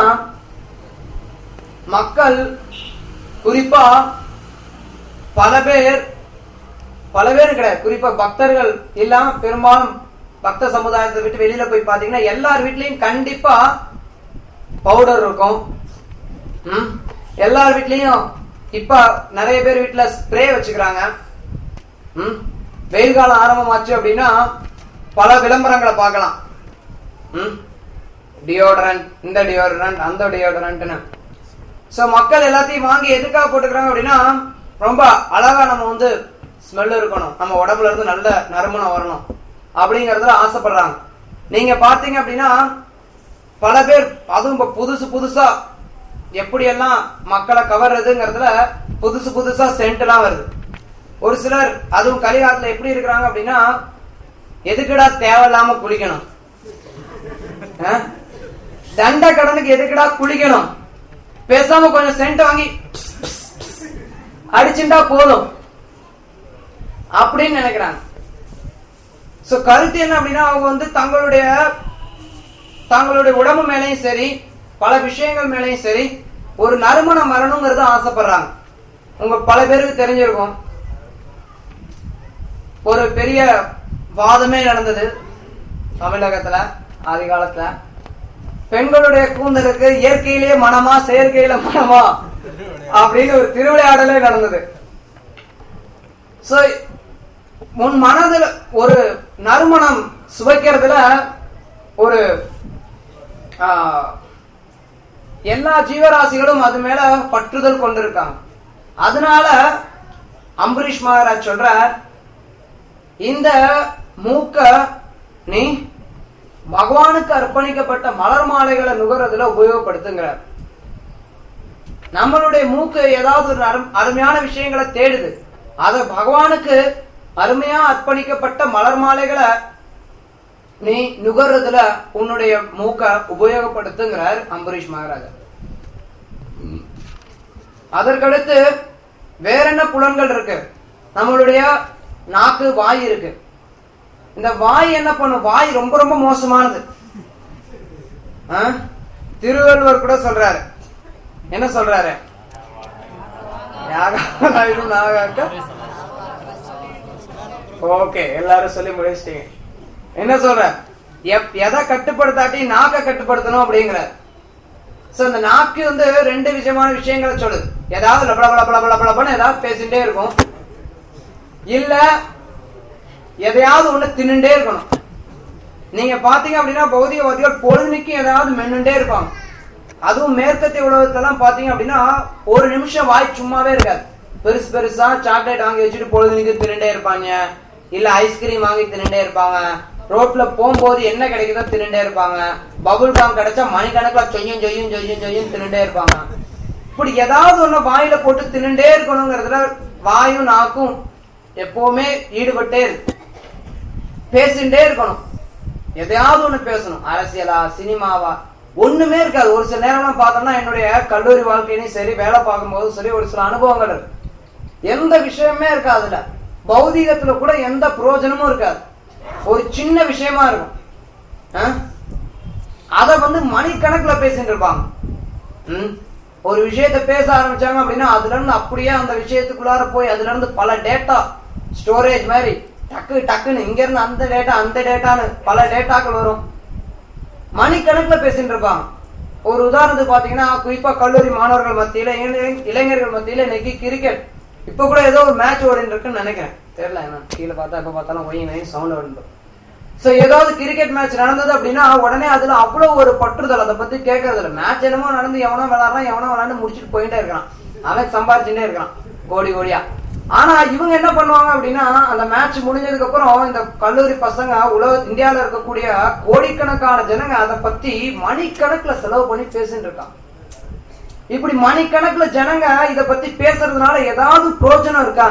மக்கள் குறிப்பா பல பேர் பல பேர் கிடையாது குறிப்பா பக்தர்கள் இல்லாம பெரும்பாலும் பக்த சமுதாயத்தை விட்டு வெளியில போய் பாத்தீங்கன்னா எல்லார் வீட்லயும் கண்டிப்பா பவுடர் இருக்கும் ம்? எல்லார் வீட்லயும் இப்ப நிறைய பேர் வீட்ல ஸ்ப்ரே வச்சுக்கிறாங்க ம்? வெயில் காலம் ஆரம்பமாச்சு அப்படின்னா பல விளம்பரங்களை பார்க்கலாம் ம்? டியோடரண்ட் இந்த டியோடரண்ட் அந்த டியோடரண்ட்னு சோ மக்கள் எல்லாத்தையும் வாங்கி எதுக்காக போட்டுக்கிறாங்க அப்படின்னா ரொம்ப அழகா நம்ம வந்து ஸ்மெல் இருக்கணும் நம்ம உடம்புல இருந்து நல்ல நறுமணம் வரணும் அப்படிங்கறதுல ஆசைப்படுறாங்க நீங்க பாத்தீங்க அப்படின்னா பல பேர் அதுவும் இப்ப புதுசு புதுசா எப்படியெல்லாம் மக்களை கவர்றதுங்கிறதுல புதுசு புதுசா சென்ட் எல்லாம் வருது ஒரு சிலர் அதுவும் கலிகாலத்துல எப்படி இருக்கிறாங்க அப்படின்னா எதுக்குடா தேவையில்லாம குளிக்கணும் ஆ? தண்ட கடனுக்கு எதுக்குடா குளிக்கணும் பேசாம கொஞ்சம் சென்ட் வாங்கி அடிச்சுட்டா போதும் அப்படின்னு நினைக்கிறாங்க சோ கருத்து என்ன அப்படின்னா அவங்க வந்து தங்களுடைய தங்களுடைய உடம்பு மேலேயும் சரி பல விஷயங்கள் மேலேயும் சரி ஒரு நறுமணம் வரணுங்கிறத ஆசைப்படுறாங்க உங்க பல பேருக்கு தெரிஞ்சிருக்கும் ஒரு பெரிய வாதமே நடந்தது தமிழகத்துல ஆதி காலத்துல பெண்களுடைய கூந்தலுக்கு இயற்கையிலேயே மனமா செயற்கையில மனமா அப்படின்னு ஒரு திருவிளையாடலே நடந்தது சோ உன் மனதுல ஒரு நறுமணம் சுவைக்கிறதுல ஒரு ஆ, எல்லா ஜீவராசிகளும் அது மேல பற்றுதல் கொண்டிருக்காங்க அதனால அம்பரீஷ் மகாராஜ் சொல்றார் இந்த மூக்க நீ பகவானுக்கு அர்ப்பணிக்கப்பட்ட மலர் மாலைகளை நுகர்றதுல உபயோகப்படுத்துங்கிறார் நம்மளுடைய மூக்கு ஏதாவது ஒரு அரும்- அருமையான விஷயங்களை தேடுது அத பகவானுக்கு அருமையா அர்ப்பணிக்கப்பட்ட மலர் மாலைகளை நீ நுகர்றதுல உன்னுடைய மூக்க உபயோகப்படுத்துங்கிறார் அம்பரீஷ் மகாராஜா அதற்கடுத்து வேற என்ன புலன்கள் இருக்கு நம்மளுடைய நாக்கு வாய் இருக்கு இந்த வாய் என்ன பண்ணும் வாய் ரொம்ப ரொம்ப மோசமானது ஆ? திருவள்ளுவர் கூட சொல்றாரு என்ன சொல்றாரு யாகாயினும் நாகாக்க ஓகே எல்லாரும் சொல்லி முடிச்சிட்டீங்க என்ன சொல்ற எப்- எதை கட்டுப்படுத்தாட்டி நாக்க கட்டுப்படுத்தணும் அப்படிங்கிற சோ இந்த நாக்கு வந்து ரெண்டு விதமான விஷயங்களை சொல்லுது ஏதாவது லபல பல பல பல பலபன்னு ஏதாவது பேசிட்டே இருக்கும் இல்ல எதையாவது ஒண்ணு தின்னுட்டே இருக்கணும் நீங்க பாத்தீங்க அப்படின்னா பௌதிகவாதிகள் பொழுதுனிக்கு ஏதாவது மென்னுட்டே இருப்பாங்க அதுவும் மேற்கத்திய உலகத்தெல்லாம் பாத்தீங்க அப்படின்னா ஒரு நிமிஷம் வாய் சும்மாவே இருக்காது பெருசு பெருசா சாக்லேட் வாங்கி வச்சுட்டு பொழுதுனிக்கு தின்னுட்டே இருப்பாங்க இல்ல ஐஸ்கிரீம் வாங்கி தின்னுட்டே இருப்பாங்க ரோட்ல போகும்போது என்ன கிடைக்குதோ தின்னுட்டே இருப்பாங்க பபுள் காம் கிடைச்சா மணிக்கணக்குல சொய்யும் சொய்யும் சொய்யும் சொய்யும் தின்னுட்டே இருப்பாங்க இப்படி ஏதாவது ஒண்ணு வாயில போட்டு தின்னுட்டே இருக்கணுங்கிறதுல வாயும் நாக்கும் எப்பவுமே ஈடுபட்டே இருக்கு பேசிட்டே இருக்கணும் எதையாவது ஒண்ணு பேசணும் அரசியலா சினிமாவா ஒண்ணுமே இருக்காது ஒரு சில நேரம்லாம் பார்த்தோம்னா என்னுடைய கல்லூரி வாழ்க்கையிலும் சரி வேலை பார்க்கும்போது சரி ஒரு சில அனுபவங்கள் இருக்கு எந்த விஷயமே இருக்காது அதுல பௌதீகத்துல கூட எந்த பிரயோஜனமும் இருக்காது ஒரு சின்ன விஷயமா இருக்கும் ஆ? அத வந்து மணிக்கணக்குல பேசிட்டு இருப்பாங்க ம்? ஒரு விஷயத்த பேச ஆரம்பிச்சாங்க அப்படின்னா அதுல இருந்து அப்படியே அந்த விஷயத்துக்குள்ளார போய் அதுல இருந்து பல டேட்டா ஸ்டோரேஜ் மாதிரி டக்கு டக்குன்னு இங்க இருந்து அந்த டேட்டா அந்த டேட்டான்னு பல டேட்டாக்கள் வரும் மணிக்கணக்குல பேசிட்டு இருப்பாங்க ஒரு உதாரணத்துக்கு பாத்தீங்கன்னா குறிப்பா கல்லூரி மாணவர்கள் மத்தியில இளை- இளைஞர்கள் மத்தியில இன்னைக்கு கிரிக்கெட் இப்ப கூட ஏதோ ஒரு மேட்ச் ஓடிட்டு இருக்குன்னு நினைக்கிறேன் தெரியல என்ன கீழே பார்த்தா எப்ப பார்த்தாலும் ஒய் நைன் சவுண்ட் ஓடிட்டு சோ ஏதாவது கிரிக்கெட் மேட்ச் நடந்தது அப்படின்னா உடனே அதுல அவ்வளவு ஒரு பற்றுதல் அதை பத்தி கேட்கறது இல்ல மேட்ச் என்னமோ நடந்து எவனோ விளாடுறான் எவனோ விளாண்டு முடிச்சுட்டு போயிட்டே இருக்கான் அவன் சம்பாதிச்சுட்டே இருக்கான் கோடி கோடியா ஆனா இவங்க என்ன பண்ணுவாங்க அப்படின்னா அந்த மேட்ச் முடிஞ்சதுக்கு அப்புறம் இந்த கல்லூரி பசங்க உலக இந்தியால இருக்கக்கூடிய கோடிக்கணக்கான ஜனங்க அதை பத்தி மணிக்கணக்குல செலவு பண்ணி பேசிட்டு இருக்காங்க இப்படி மணிக்கணக்குல ஜனங்க இத பத்தி பேசுறதுனால ஏதாவது பிரயோஜனம் இருக்கா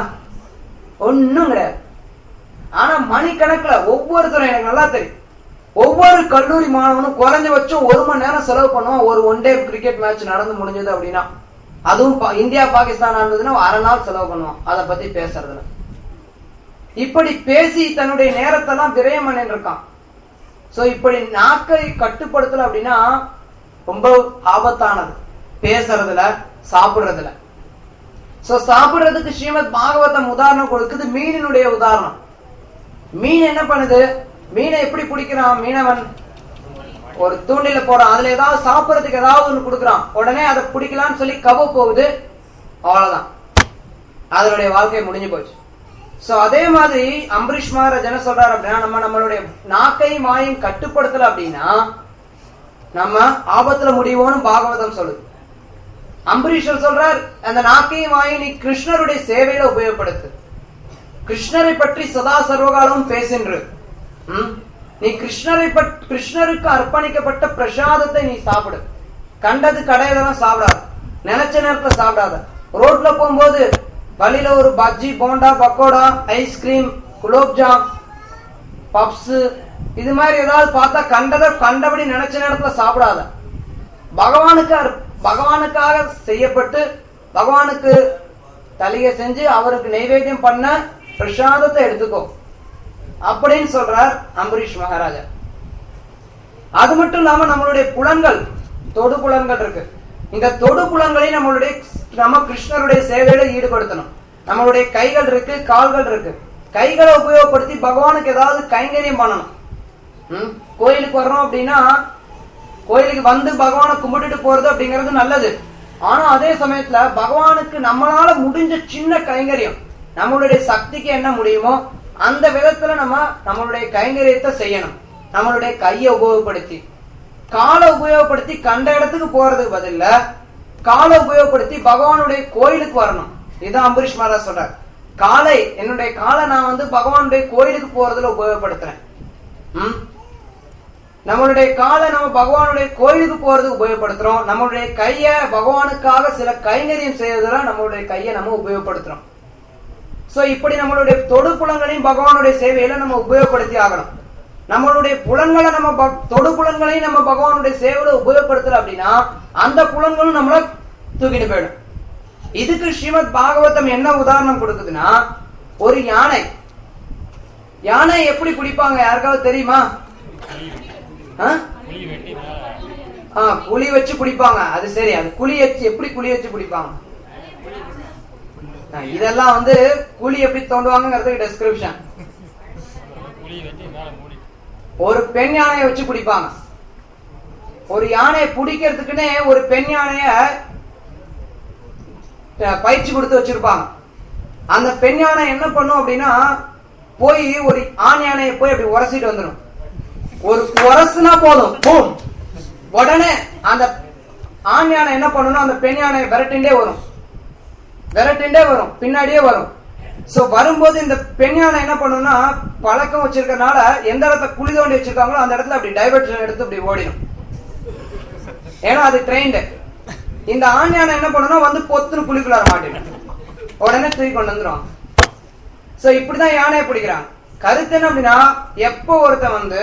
ஒண்ணும் கிடையாது ஆனா மணிக்கணக்குல ஒவ்வொருத்தரும் எனக்கு நல்லா தெரியும் ஒவ்வொரு கல்லூரி மாணவனும் குறைஞ்சபட்சம் ஒரு மணி நேரம் செலவு பண்ணுவான் ஒரு ஒன் டே கிரிக்கெட் மேட்ச் நடந்து முடிஞ்சது அப்படின்னா அதுவும் பா- இந்தியா பாகிஸ்தான் நடந்ததுன்னா அரை நாள் செலவு பண்ணுவான் அதை பத்தி பேசுறதுல இப்படி பேசி தன்னுடைய நேரத்தெல்லாம் விரயம் பண்ணிட்டு இருக்கான் சோ இப்படி நாக்கை கட்டுப்படுத்தல அப்படின்னா ரொம்ப ஆபத்தானது பேசுறதுல சாப்பிடுறதுல சோ சாப்பிடுறதுக்கு ஸ்ரீமத் பாகவதம் உதாரணம் கொடுக்குது மீனினுடைய உதாரணம் மீன் என்ன பண்ணுது மீனை எப்படி பிடிக்கிறான் மீனவன் ஒரு தூண்டில போறான் அதுல ஏதாவது சாப்பிடறதுக்கு ஏதாவது ஒண்ணு கொடுக்குறான் உடனே அதை பிடிக்கலாம்னு சொல்லி கவ போகுது அவ்வளவுதான் அதனுடைய வாழ்க்கை முடிஞ்சு போச்சு சோ அதே மாதிரி அம்பரீஷ் மகாராஜ் என்ன சொல்றாரு அப்படின்னா நம்ம நம்மளுடைய நாக்கை மாயும் கட்டுப்படுத்தல அப்படின்னா நம்ம ஆபத்துல முடிவோம்னு பாகவதம் சொல்லுது அம்பரீஷர் சொல்றார் அந்த நாக்கையும் வாயை நீ கிருஷ்ணருடைய சேவையில உபயோகப்படுத்து கிருஷ்ணரை பற்றி சதா சர்வகாலமும் பேசின்று ம்? நீ கிருஷ்ணரை பட்- கிருஷ்ணருக்கு அர்ப்பணிக்கப்பட்ட பிரசாதத்தை நீ சாப்பிடு கண்டது கடையிலலாம் சாப்பிடாத நினைச்ச நேரத்துல சாப்பிடாத ரோட்ல போகும்போது வழியில ஒரு பஜ்ஜி போண்டா பக்கோடா ஐஸ்கிரீம் குலோப்ஜாம் பப்ஸ் இது மாதிரி ஏதாவது பார்த்தா கண்டதை கண்டபடி நினைச்ச நேரத்துல சாப்பிடாத பகவானுக்கு அர்ப்ப- பகவானுக்காக செய்யப்பட்டு பகவானுக்கு தலையை செஞ்சு அவருக்கு நைவேத்தியம் பண்ண பிரசாதத்தை எடுத்துக்கோ அப்படின்னு சொல்றார் அம்பரீஷ் மகாராஜா அது மட்டும் இல்லாம நம்மளுடைய புலன்கள் தொடு புலன்கள் இருக்கு இந்த தொடு புலன்களை நம்மளுடைய நம்ம கிருஷ்ணருடைய சேவையில ஈடுபடுத்தணும் நம்மளுடைய கைகள் இருக்கு கால்கள் இருக்கு கைகளை உபயோகப்படுத்தி பகவானுக்கு ஏதாவது கைங்கரியம் பண்ணணும் ம்? கோயிலுக்கு வர்றோம் அப்படின்னா கோயிலுக்கு வந்து பகவானை கும்பிட்டுட்டு போறது அப்படிங்கிறது நல்லது ஆனா அதே சமயத்துல பகவானுக்கு நம்மளால முடிஞ்ச சின்ன கைங்கரியம் நம்மளுடைய சக்திக்கு என்ன முடியுமோ அந்த விதத்துல நம்ம நம்மளுடைய கைங்கரியத்தை செய்யணும் நம்மளுடைய கையை உபயோகப்படுத்தி காலை உபயோகப்படுத்தி கண்ட இடத்துக்கு போறதுக்கு பதில்ல காலை உபயோகப்படுத்தி பகவானுடைய கோயிலுக்கு வரணும் இதுதான் அம்பரீஷ் மகாராஜ் சொல்றார் காலை என்னுடைய காலை நான் வந்து பகவானுடைய கோயிலுக்கு போறதுல உபயோகப்படுத்துறேன் ம்? நம்மளுடைய காலை நம்ம பகவானுடைய கோயிலுக்கு போறது உபயோகப்படுத்துறோம் நம்மளுடைய கைய பகவானுக்காக சில கைங்கரியம் செய்யறதுல நம்மளுடைய கையை நம்ம உபயோகப்படுத்துறோம் சோ இப்படி நம்மளுடைய தொடு புலன்களையும் பகவானுடைய சேவையில நம்ம உபயோகப்படுத்தி ஆகணும் நம்மளுடைய புலன்களை நம்ம பக்- தொடு புலன்களையும் நம்ம பகவானுடைய சேவையில உபயோகப்படுத்தல அப்படின்னா அந்த புலன்களும் நம்மள தூக்கிட்டு போயிடும் இதுக்கு ஸ்ரீமத் பாகவதம் என்ன உதாரணம் கொடுக்குதுன்னா ஒரு யானை யானை எப்படி பிடிப்பாங்க யாருக்காவது தெரியுமா ஆ? ஆ, குழி வச்சு பிடிப்பாங்க அது சரி அது குழி வச்சு எப்படி குழி வச்சு பிடிப்பாங்க ஆ, இதெல்லாம் வந்து குழி எப்படி தோண்டுவாங்கிறதுக்கு டெஸ்கிரிப்ஷன் ஒரு பெண் யானையை வச்சு பிடிப்பாங்க ஒரு யானையை பிடிக்கிறதுக்குன்னே ஒரு பெண் யானைய அஹ், பயிற்சி கொடுத்து வச்சிருப்பாங்க அந்த பெண் யானை என்ன பண்ணும் அப்படின்னா போய் ஒரு ஆண் யானையை போய் அப்படி உரசிட்டு வந்துடும் ஒரு உரசுனா போதும் பூம் உடனே அந்த ஆண் யானை என்ன பண்ணணும் அந்த பெண் யானை விரட்டிண்டே வரும் விரட்டிண்டே வரும் பின்னாடியே வரும் சோ வரும்போது இந்த பெண் யானை என்ன பண்ணும்னா பழக்கம் வச்சிருக்கனால எந்த இடத்துல குழி தோண்டி வச்சிருக்காங்களோ அந்த இடத்துல அப்படி டைவர்ஷன் எடுத்து இப்படி ஓடிடும் ஏன்னா அது ட்ரெயின்டு இந்த ஆண் யானை என்ன பண்ணும்னா வந்து பொத்துன்னு குழிக்குள்ளார மாட்டிடும் உடனே தூக்கி கொண்டு வந்துடும் சோ இப்படிதான் யானையை பிடிக்கிறாங்க கருத்து என்ன அப்படின்னா எப்போ ஒருத்தன் வந்து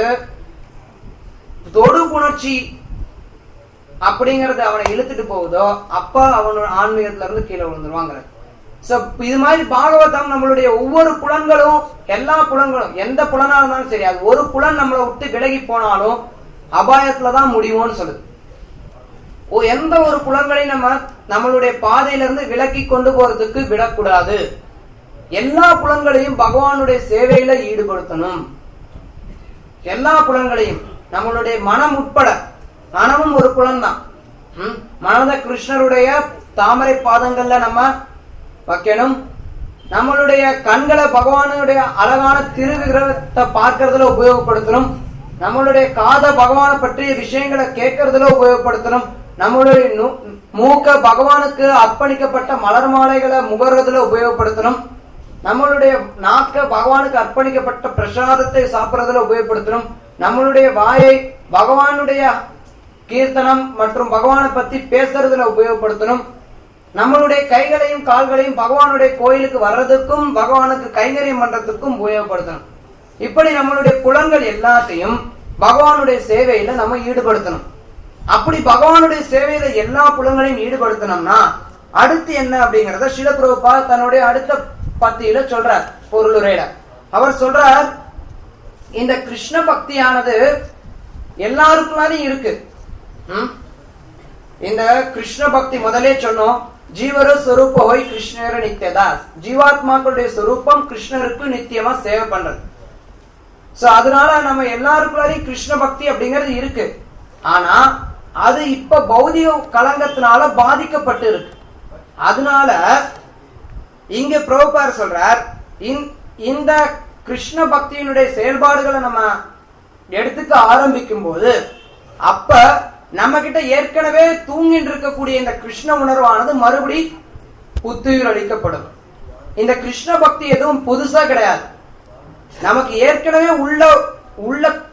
தொடு புணர்ச்சி அப்படிங்கறது அவனை இழுத்துட்டு போகுதோ அப்ப அவனோட ஆன்மீகத்துல இருந்து கீழே விழுந்துருவாங்கிறது சோ இது மாதிரி பாகவதம் நம்மளுடைய ஒவ்வொரு புலன்களும் எல்லா புலன்களும் எந்த புலனா இருந்தாலும் சரி அது ஒரு புலன் நம்மளை விட்டு விலகி போனாலும் அபாயத்துல தான் முடியும்னு சொல்லுது ஓ எந்த ஒரு புலன்களையும் நம்ம நம்மளுடைய பாதையில இருந்து விலக்கி கொண்டு போறதுக்கு விடக்கூடாது எல்லா புலன்களையும் பகவானுடைய சேவையில ஈடுபடுத்தணும் எல்லா புலன்களையும் நம்மளுடைய மனம் உட்பட மனமும் ஒரு புலன் தான் ம்? மனத கிருஷ்ணருடைய தாமரை பாதங்கள்ல நம்ம வைக்கணும் நம்மளுடைய கண்களை பகவானுடைய அழகான திருவிக்கிரகத்தை பார்க்கறதுல உபயோகப்படுத்தணும் நம்மளுடைய காத பகவானை பற்றிய விஷயங்களை கேட்கறதுல உபயோகப்படுத்தணும் நம்மளுடைய நு- மூக்க பகவானுக்கு அர்ப்பணிக்கப்பட்ட மலர் மாலைகளை முகர்றதுல உபயோகப்படுத்தணும் நம்மளுடைய நாக்க பகவானுக்கு அர்ப்பணிக்கப்பட்ட பிரசாதத்தை சாப்பிடுறதுல உபயோகப்படுத்தணும் நம்மளுடைய வாயை பகவானுடைய கீர்த்தனம் மற்றும் பகவானை பத்தி பேசுறதுல உபயோகப்படுத்தணும் நம்மளுடைய கைகளையும் கால்களையும் பகவானுடைய கோயிலுக்கு வர்றதுக்கும் பகவானுக்கு கைங்கரியம் பண்றதுக்கும் உபயோகப்படுத்தணும் இப்படி நம்மளுடைய புலன்கள் எல்லாத்தையும் பகவானுடைய சேவையில நம்ம ஈடுபடுத்தணும் அப்படி பகவானுடைய சேவையில எல்லா புலன்களையும் ஈடுபடுத்தணும்னா அடுத்து என்ன அப்படிங்கறத சிலபிரபா தன்னுடைய அடுத்த பத்தியில சொல்றார் பொருளுரையில அவர் சொல்றார் இந்த கிருஷ்ண பக்தியானது எல்லாருக்குள்ளாரையும் இருக்கு ம்? இந்த கிருஷ்ண பக்தி முதலே சொன்னோம் ஜீவர சொரூப ஹோய் கிருஷ்ணர நித்யதாஸ் ஜீவாத்மாக்களுடைய சொரூபம் கிருஷ்ணருக்கு நித்தியமா சேவை பண்றது சோ அதனால நம்ம எல்லாருக்குள்ளாரையும் கிருஷ்ண பக்தி அப்படிங்கிறது இருக்கு ஆனா அது இப்ப பௌதிக கலங்கத்தினால பாதிக்கப்பட்டு இருக்கு அதனால இங்க பிரபுபார் சொல்றார் இந்த- இந்த கிருஷ்ண பக்தியினுடைய செயல்பாடுகளை நம்ம எடுத்துக்க ஆரம்பிக்கும் போது அப்ப நம்ம கிட்ட ஏற்கனவே தூங்கிட்டு இருக்கக்கூடிய இந்த கிருஷ்ண உணர்வானது மறுபடி புத்துயிர் அளிக்கப்படும் இந்த கிருஷ்ண பக்தி எதுவும் புதுசா கிடையாது நமக்கு ஏற்கனவே உள்ள உள்ள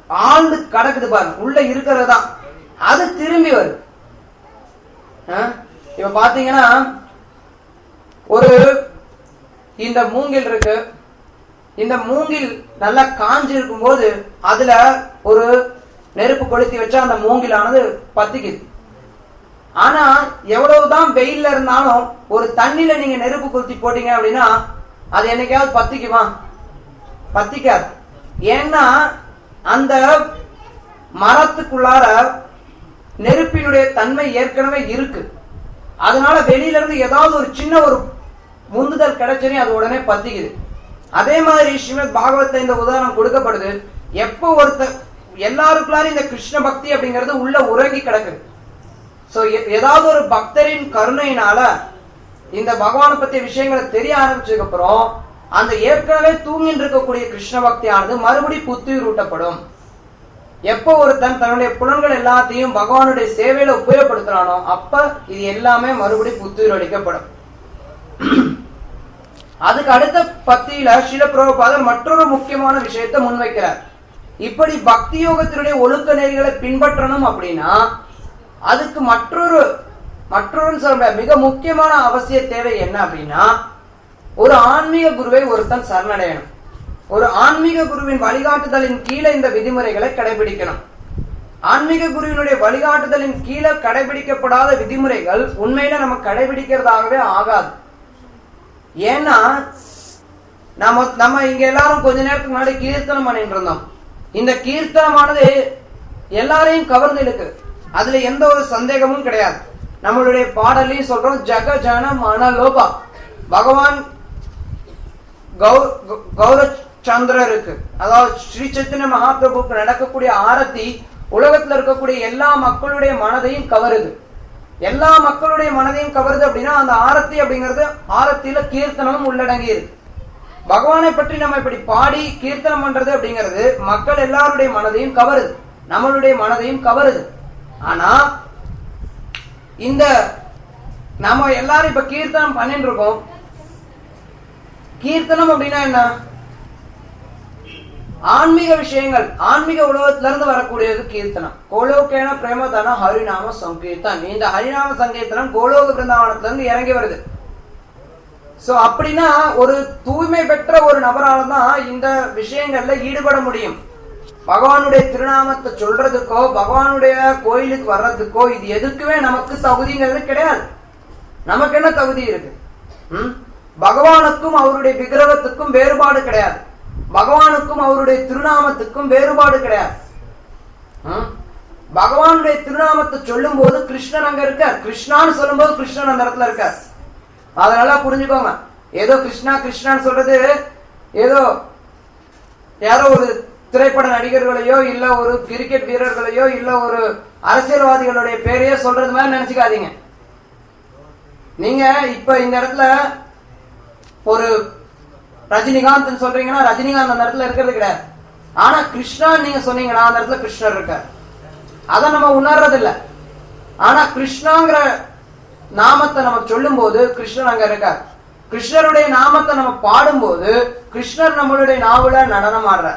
ஆழ்ந்து கடக்குது பாருங்க உள்ள இருக்கிறது தான் அது திரும்பி வருது ஆ? இப்ப பாத்தீங்கன்னா ஒரு இந்த மூங்கில் இருக்கு இந்த மூங்கில் நல்லா காஞ்சு இருக்கும்போது அதுல ஒரு நெருப்பு கொளுத்தி வச்சா அந்த மூங்கிலானது பத்திக்குது ஆனா எவ்வளவுதான் வெயில்ல இருந்தாலும் ஒரு தண்ணியில நீங்க நெருப்பு கொளுத்தி போட்டீங்க அப்படின்னா அது என்னைக்காவது பத்திக்குமா பத்திக்காது ஏன்னா அந்த மரத்துக்குள்ளார நெருப்பினுடைய தன்மை ஏற்கனவே இருக்கு அதனால வெளியில இருந்து ஏதாவது ஒரு சின்ன ஒரு முந்துதல் கிடைச்சனே அது உடனே பத்திக்குது அதே மாதிரி ஸ்ரீமத் பாகவத்ல இந்த உதாரணம் கொடுக்கப்படுது எப்போ ஒருத்தர் எல்லாருக்குள்ளாரும் இந்த கிருஷ்ண பக்தி அப்படிங்கிறது உள்ள உறங்கி கிடக்குது சோ ஏதாவது ஒரு பக்தரின் கருணையினால இந்த பகவானை பத்திய விஷயங்களை தெரிய ஆரம்பிச்சதுக்கு அப்புறம் அந்த ஏற்கனவே தூங்கிட்டு இருக்கக்கூடிய கிருஷ்ண பக்தியானது மறுபடி புத்துயிர் ஊட்டப்படும் எப்போ ஒருத்தன் தன்னுடைய புலன்கள் எல்லாத்தையும் பகவானுடைய சேவையில உபயோகப்படுத்துறானோ அப்ப இது எல்லாமே மறுபடி புத்துயிர் அளிக்கப்படும் அதுக்கு அடுத்த பத்தியில ஸ்ரீல பிரபுபாதர் மற்றொரு முக்கியமான விஷயத்தை முன்வைக்கிறார் இப்படி பக்தி யோகத்தினுடைய ஒழுக்க நெறிகளை பின்பற்றணும் அப்படின்னா அதுக்கு மற்றொரு மற்றொரு சொல்ற மிக முக்கியமான அவசிய தேவை என்ன அப்படின்னா ஒரு ஆன்மீக குருவை ஒருத்தன் சரணடையணும் ஒரு ஆன்மீக குருவின் வழிகாட்டுதலின் கீழே இந்த விதிமுறைகளை கடைபிடிக்கணும் ஆன்மீக குருவினுடைய வழிகாட்டுதலின் கீழே கடைபிடிக்கப்படாத விதிமுறைகள் உண்மையில நம்ம கடைபிடிக்கிறதாகவே ஆகாது ஏன்னா நம்ம நம்ம இங்க எல்லாரும் கொஞ்ச நேரத்துக்கு முன்னாடி கீர்த்தனம் பண்ணிட்டு இருந்தோம் இந்த கீர்த்தனமானது எல்லாரையும் கவர்ந்து இழுக்கு அதுல எந்த ஒரு சந்தேகமும் கிடையாது நம்மளுடைய பாடலையும் சொல்றோம் ஜக ஜன மன லோபா பகவான் கௌ- கௌ- கௌரவ சந்திரருக்கு அதாவது ஸ்ரீ சைத்தன்ய மகாபிரபுக்கு நடக்கக்கூடிய ஆரத்தி உலகத்துல இருக்கக்கூடிய எல்லா மக்களுடைய மனதையும் கவருது எல்லா மக்களுடைய மனதையும் கவருது அப்படின்னா அந்த ஆரத்தி அப்படிங்கிறது ஆரத்தியில கீர்த்தனமும் உள்ளடங்கி இருக்கு பகவானை பற்றி நம்ம இப்படி பாடி கீர்த்தனம் பண்றது அப்படிங்கிறது மக்கள் எல்லாருடைய மனதையும் கவருது நம்மளுடைய மனதையும் கவருது ஆனா இந்த நாம எல்லாரும் இப்ப கீர்த்தனம் பண்ணிட்டு இருக்கோம் கீர்த்தனம் அப்படின்னா என்ன ஆன்மீக விஷயங்கள் ஆன்மீக உலகத்துல இருந்து வரக்கூடியது கீர்த்தனம் கோலோகேன பிரேமதான ஹரிநாம சங்கீர்த்தன் இந்த ஹரிநாம சங்கீர்த்தனம் கோலோக பிருந்தாவனத்துல இருந்து இறங்கி வருது சோ அப்படின்னா ஒரு தூய்மை பெற்ற ஒரு நபரால தான் இந்த விஷயங்கள்ல ஈடுபட முடியும் பகவானுடைய திருநாமத்தை சொல்றதுக்கோ பகவானுடைய கோயிலுக்கு வர்றதுக்கோ இது எதுக்குமே நமக்கு தகுதிங்கிறது கிடையாது நமக்கு என்ன தகுதி இருக்கு ம்? பகவானுக்கும் அவருடைய விக்கிரகத்துக்கும் வேறுபாடு கிடையாது பகவானுக்கும் அவருடைய திருநாமத்துக்கும் வேறுபாடு கிடையாது ம்? பகவானுடைய திருநாமத்தை சொல்லும் போது கிருஷ்ணன் அங்க இருக்கார் கிருஷ்ணான்னு சொல்லும் போது கிருஷ்ணன் அந்த இடத்துல இருக்கார் அதனால புரிஞ்சுக்கோங்க ஏதோ கிருஷ்ணா கிருஷ்ணான்னு சொல்றது ஏதோ யாரோ ஒரு திரைப்பட நடிகர்களையோ இல்ல ஒரு கிரிக்கெட் வீரர்களையோ இல்ல ஒரு அரசியல்வாதிகளுடைய பேரையோ சொல்றது மாதிரி நினைச்சுக்காதீங்க நீங்க இப்ப இந்த இடத்துல ஒரு ரஜினிகாந்த் சொல்றீங்கன்னா ரஜினிகாந்த் அந்த இடத்துல இருக்கிறது கிடையாது ஆனா கிருஷ்ணா நீங்க சொன்னீங்கன்னா அந்த இடத்துல கிருஷ்ணர் இருக்கார் அதை நம்ம உணர்றது இல்ல ஆனா கிருஷ்ணாங்கிற நாமத்தை நம்ம சொல்லும் போது கிருஷ்ணர் அங்க இருக்கார் கிருஷ்ணருடைய நாமத்தை நம்ம பாடும்போது கிருஷ்ணர் நம்மளுடைய நாவல நடனம் ஆடுறார்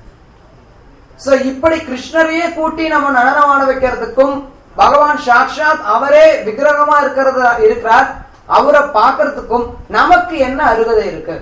சோ இப்படி கிருஷ்ணரையே கூட்டி நம்ம நடனம் ஆட வைக்கிறதுக்கும் பகவான் சாக்ஷாத் அவரே விக்கிரகமா இருக்கிறதா இருக்கிறார் அவரை பார்க்கறதுக்கும் நமக்கு என்ன அருகதை இருக்கு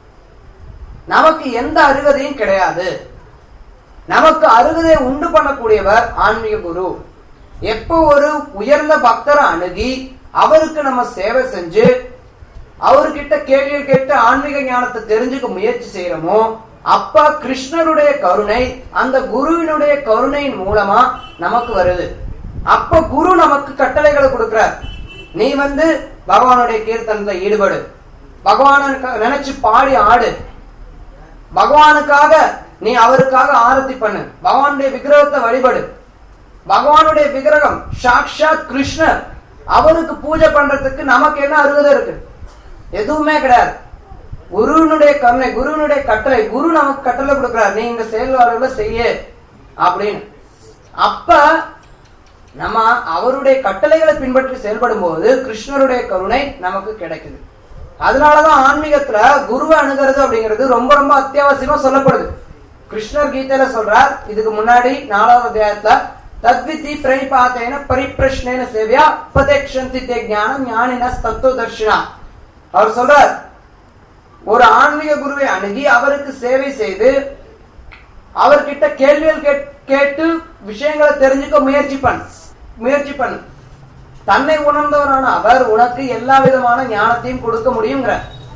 நமக்கு எந்த அருகதையும் கிடையாது நமக்கு அருகதை உண்டு பண்ணக்கூடியவர் ஆன்மீக குரு எப்போ ஒரு உயர்ந்த பக்தரை அணுகி அவருக்கு நம்ம சேவை செஞ்சு அவர்கிட்ட கேள்விகள் கேட்டு ஆன்மீக ஞானத்தை தெரிஞ்சுக்க முயற்சி செய்யறோமோ அப்ப கிருஷ்ணருடைய கருணை அந்த குருவினுடைய கருணையின் மூலமா நமக்கு வருது அப்ப குரு நமக்கு கட்டளைகளை கொடுக்கிறார் நீ வந்து பகவானுடைய கீர்த்தனத்துல ஈடுபடு பகவான நினைச்சு பாடி ஆடு பகவானுக்காக நீ அவருக்காக ஆரத்தி பண்ணு பகவானுடைய விக்கிரகத்தை வழிபடு பகவானுடைய விக்கிரகம் சாக்ஷாத் கிருஷ்ணர் அவருக்கு பூஜை பண்றதுக்கு நமக்கு என்ன அருகதை இருக்கு எதுவுமே கிடையாது குருவினுடைய கருணை குருவினுடைய கட்டளை குரு நமக்கு கட்டளை கொடுக்கிறார் நீ இந்த செயல்பாடுகளை செய்ய அப்படின்னு அப்ப நம்ம அவருடைய கட்டளைகளை பின்பற்றி செயல்படும் போது கிருஷ்ணருடைய கருணை நமக்கு கிடைக்குது அதனாலதான் ஆன்மீகத்துல குருவை அணுகிறது அப்படிங்கிறது ரொம்ப ரொம்ப அத்தியாவசியமா சொல்லப்படுது கிருஷ்ணர் கீதையில சொல்றார் இதுக்கு முன்னாடி நாலாவது அத்தியாயத்துல தத்விதி பிரணிபாத்தேன பரிப்பிரஷ்னேன சேவியா உபதேக்ஷந்தி தே ஞானம் ஞானின தத்துவ தர்ஷினா அவர் சொல்றார் ஒரு ஆன்மீக குருவை அணுகி அவருக்கு சேவை செய்து அவர்கிட்ட கேள்விகள் கேட்- கேட்டு விஷயங்களை தெரிஞ்சுக்க முயற்சி பண்ணு முயற்சி பண்ணு தன்னை உணர்ந்தவரான அவர் உனக்கு எல்லா விதமான ஞானத்தையும் கொடுக்க முடியுங்கிற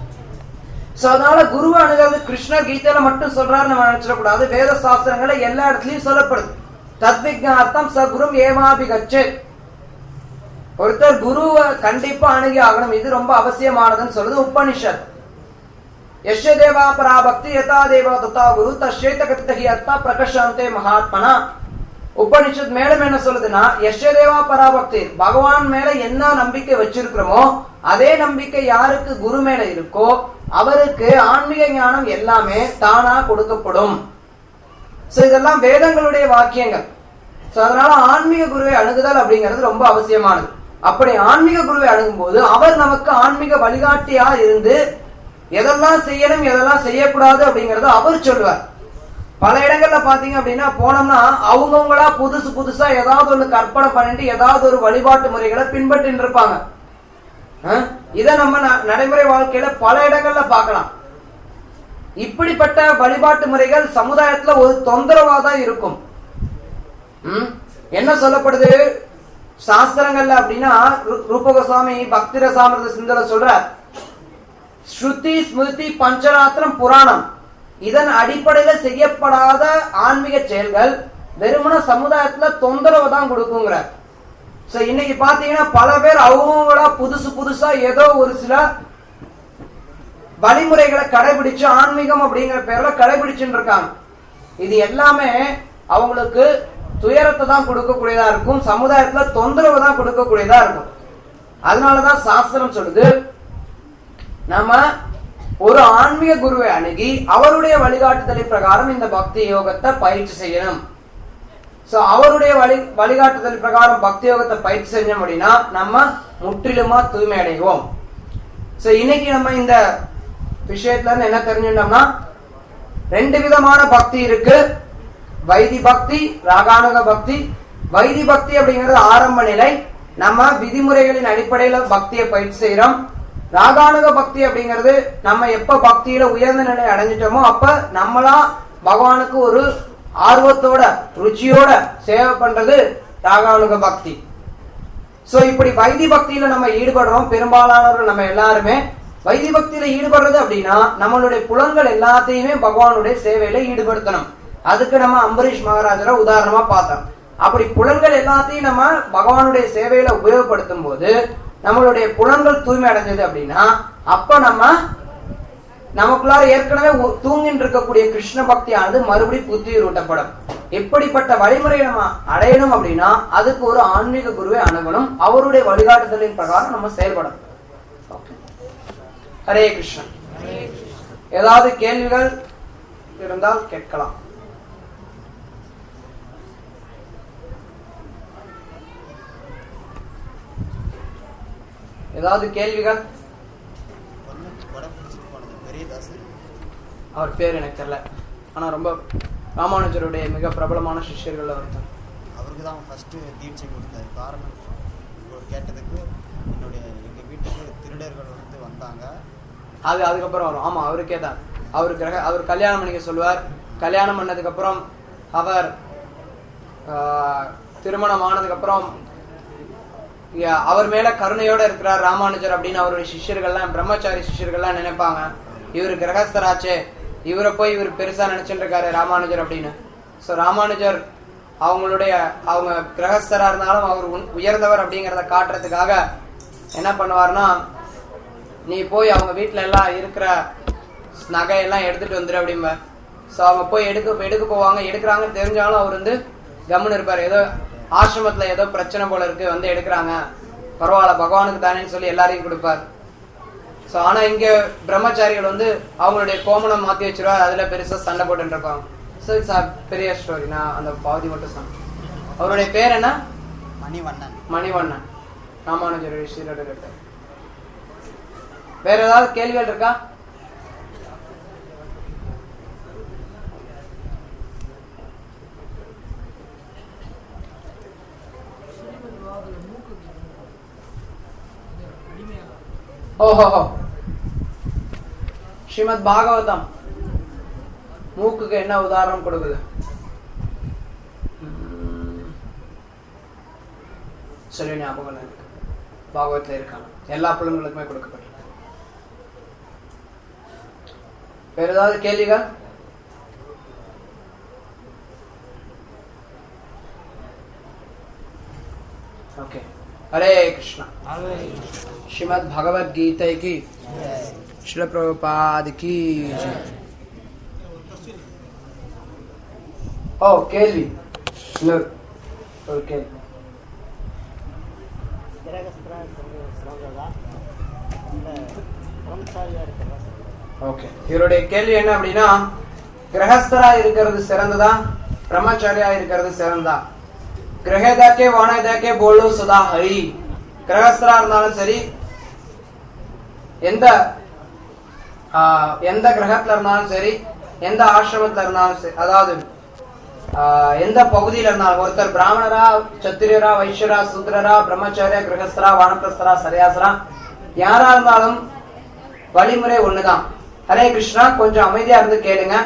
சோ அதனால குருவை அணுகிறது கிருஷ்ணர் கீதையில மட்டும் சொல்றாரு நம்ம நினைச்சிடக்கூடாது வேத சாஸ்திரங்களை எல்லா இடத்துலயும் சொல்லப்படுது தத்விஜார்த்தம் ச குரும் ஏமாபிகச்சு ஒருத்தர் குருவை கண்டிப்பா அணுகி ஆகணும் இது ரொம்ப அவசியமானதுன்னு சொல்லுது உபனிஷத் ಯಶ್ಯ ದೇವಾ ಪರಾಭಕ್ತಿ ಯಥಾ ದೇವ ತಥಾ குரு தஸ்யேத கத்திகி அத்தா பிரகஷாந்தே மகாத்மனா உபனிஷத் மேலும் என்ன சொல்லுதுன்னா யஷ்ய தேவா பராபக்தி பகவான் மேல என்ன நம்பிக்கை வச்சிருக்கிறோமோ அதே நம்பிக்கை யாருக்கு குரு மேல இருக்கோ அவருக்கு ஆன்மீக ஞானம் எல்லாமே தானா கொடுக்கப்படும் சோ இதெல்லாம் வேதங்களுடைய வாக்கியங்கள் சோ அதனால ஆன்மீக குருவை அணுகுதல் அப்படிங்கிறது ரொம்ப அவசியமானது அப்படி ஆன்மீக குருவை அணுகும் போது அவர் நமக்கு ஆன்மீக வழிகாட்டியா இருந்து எதெல்லாம் செய்யணும் எதெல்லாம் செய்யக்கூடாது அப்படிங்கறத அவர் சொல்லுவார் பல இடங்கள்ல பாத்தீங்க அப்படின்னா போனோம்னா அவங்கவுங்களா புதுசு புதுசா ஏதாவது ஒண்ணு கற்பனை பண்ணிட்டு ஏதாவது ஒரு வழிபாட்டு முறைகளை பின்பற்றிட்டு இருப்பாங்க அஹ், இத நம்ம ந- நடைமுறை வாழ்க்கையில பல இடங்கள்ல பார்க்கலாம் இப்படிப்பட்ட வழிபாட்டு முறைகள் சமுதாயத்துல ஒரு தொந்தரவா தான் இருக்கும் ம்? என்ன சொல்லப்படுது சாஸ்திரங்கள்ல அப்படின்னா ரு- ரூபகோஸ்வாமி பக்தி ரசாமிரத சிந்தர சொல்றார் ஸ்ருதி ஸ்மிருதி பஞ்சராத்திரம் புராணம் இதன் அடிப்படையில செய்யப்படாத ஆன்மீக செயல்கள் வெறுமன சமுதாயத்துல தொந்தரவு தான் கொடுக்குங்கிறார் சோ இன்னைக்கு பாத்தீங்கன்னா பல பேர் அவங்களா புதுசு புதுசா ஏதோ ஒரு சில வழிமுறைகளை கடைபிடிச்சு ஆன்மீகம் அப்படிங்கிற பேர்ல கடைபிடிச்சுட்டு இருக்காங்க இது எல்லாமே அவங்களுக்கு துயரத்தை தான் கொடுக்கக்கூடியதா இருக்கும் சமுதாயத்துல தொந்தரவு தான் கொடுக்கக்கூடியதா இருக்கும் அதனாலதான் சாஸ்திரம் சொல்லுது நம்ம ஒரு ஆன்மீக குருவை அணுகி அவருடைய வழிகாட்டுதலின் பிரகாரம் இந்த பக்தி யோகத்தை பயிற்சி செய்யணும் சோ அவருடைய வழி வழிகாட்டுதல் பிரகாரம் பக்தி யோகத்தை பயிற்சி செஞ்சோம் அப்படின்னா நம்ம முற்றிலுமா தூய்மை அடைவோம் சோ இன்னைக்கு நம்ம இந்த விஷயத்துல இருந்து என்ன தெரிஞ்சுட்டோம்னா ரெண்டு விதமான பக்தி இருக்கு வைதி பக்தி ராகானுக பக்தி வைதி பக்தி அப்படிங்கிறது ஆரம்ப நிலை நம்ம விதிமுறைகளின் அடிப்படையில பக்தியை பயிற்சி செய்யறோம் ராகானுக பக்தி அப்படிங்கிறது நம்ம எப்ப பக்தியில உயர்ந்த நிலை அடைஞ்சிட்டோமோ அப்ப நம்மளா பகவானுக்கு ஒரு ஆர்வத்தோட ருச்சியோட சேவை பண்றது ராகானுக பக்தி சோ இப்படி வைதி பக்தியில நம்ம ஈடுபடுறோம் பெரும்பாலானவர்கள் நம்ம எல்லாருமே வைதி பக்தியில ஈடுபடுறது அப்படின்னா நம்மளுடைய புலன்கள் எல்லாத்தையுமே பகவானுடைய சேவையில ஈடுபடுத்தணும் அதுக்கு நம்ம அம்பரீஷ் மகாராஜரை உதாரணமா பார்த்தோம் அப்படி புலன்கள் எல்லாத்தையும் நம்ம பகவானுடைய சேவையில உபயோகப்படுத்தும் போது நம்மளுடைய புலன்கள் தூய்மை அடைஞ்சது அப்படின்னா அப்ப நம்ம நமக்குள்ளார ஏற்கனவே உ- தூங்கின்னு இருக்கக்கூடிய கிருஷ்ண பக்தியானது மறுபடி புத்துயிர் ஊட்டப்படும் இப்படிப்பட்ட வழிமுறையை நம்ம அடையணும் அப்படின்னா அதுக்கு ஒரு ஆன்மீக குருவை அணுகணும் அவருடைய வழிகாட்டுதலின் பிரகாரம் நம்ம செயல்படணும் Okay. ஹரே கிருஷ்ணன் ஏதாவது கேள்விகள் இருந்தால் கேட்கலாம் ஏதாவது கேள்விகள் பொண்ணு கொடை பிடிச்சிட்டு போனது பெரியதாசன் அவர் பேர் எனக்கு தெரியல ஆனா ரொம்ப ராமானுஜருடைய மிக பிரபலமான சிஷ்யர்கள்ல ஒருத்தர் அவருக்கு தான் ஃபஸ்ட்டு தீட்சை கொடுத்தாரு காரணம் இப்போ கேட்டதுக்கு என்னுடைய எங்கள் வீட்டுக்கு திருடர்கள் வந்து வந்தாங்க அது அதுக்கப்புறம் வரும் ஆமா அவருக்கே தான் அவர் கிரக அவர் கல்யாணம் பண்ணிக்க சொல்லுவார் கல்யாணம் பண்ணதுக்கு அப்புறம் அவர் ஆஹ், திருமணம் ஆனதுக்கு அப்புறம் யா- அவர் மேல கருணையோட இருக்கிறார் ராமானுஜர் அப்படின்னு அவருடைய சிஷ்யர்கள்லாம் பிரம்மச்சாரி சிஷ்யர்கள்லாம் நினைப்பாங்க இவர் கிரகஸ்தராச்சே இவரை போய் இவர் பெருசா நினைச்சிட்டு இருக்காரு ராமானுஜர் அப்படின்னு சோ ராமானுஜர் அவங்களுடைய அவங்க கிரகஸ்தரா இருந்தாலும் அவர் உன்- உயர்ந்தவர் அப்படிங்கறத காட்டுறதுக்காக என்ன பண்ணுவார்னா நீ போய் அவங்க வீட்ல எல்லாம் இருக்கிற நகையெல்லாம் எடுத்துட்டு வந்துரு அப்படிம்ப சோ அவங்க போய் எடுக்க எடுக்க போவாங்க எடுக்கிறாங்கன்னு தெரிஞ்சாலும் அவர் வந்து கம்முன்னு இருப்பாரு ஏதோ ஆசிரமத்துல ஏதோ பிரச்சனை போல இருக்கு வந்து எடுக்கிறாங்க பரவாயில்ல பகவானுக்கு தானேன்னு சொல்லி எல்லாரையும் கொடுப்பார் சோ ஆனா இங்க பிரம்மச்சாரிகள் வந்து அவங்களுடைய கோமணம் மாத்தி வச்சிருவார் அதுல பெருசா சண்டை போட்டுட்டு இருப்பாங்க சோ இட்ஸ் பெரிய ஸ்டோரி நான் அந்த பாதி மட்டும் சொன்னேன் அவருடைய பேர் என்ன மணிவண்ணன் மணிவண்ணன் ராமானுஜருடைய ஸ்ரீரட வேற ஏதாவது கேள்விகள் இருக்கா ஓஹோ ஸ்ரீமத் பாகவதம் மூக்குக்கு என்ன உதாரணம் கொடுக்குது உம், சரி ஞாபகம் இல்லை எனக்கு பாகவத்துல இருக்காங்க எல்லா பிள்ளைங்களுக்குமே கொடுக்கப்பட்டிருக்கு வேற ஏதாவது கேள்விகள் ओके हरे कृष्णा श्रीमद् भगवद गीता की श्रील प्रभुपाद की जय। ஓ கேள்வி இன்னொரு ஒரு கேள்வி கிரகஸ்தரா இருக்கிறது சிறந்ததா இல்லை பிரம்மச்சாரியா இருக்கிறதா சிறந்ததா? ஓகே இவருடைய கேள்வி என்ன அப்படின்னா கிரகஸ்தரா இருக்கிறது சிறந்ததா பிரம்மச்சாரியா இருக்கிறது சிறந்தா கிரகதாக்கே வானதாக்கே போலோ சதா ஹரி கிரகஸ்தரா இருந்தாலும் சரி எந்த ஆஹ், எந்த கிரகத்துல இருந்தாலும் சரி எந்த ஆசிரமத்துல இருந்தாலும் சரி அதாவது ஆஹ், எந்த பகுதியில இருந்தாலும் ஒருத்தர் பிராமணரா சத்திரியரா வைஷ்யரா சூத்ரரா பிரம்மச்சாரியா கிரகஸ்தரா வானப்பிரஸ்தரா சரியாசரா யாரா இருந்தாலும் வழிமுறை ஒண்ணுதான் ஹரே கிருஷ்ணா கொஞ்சம் அமைதியா இருந்து கேளுங்க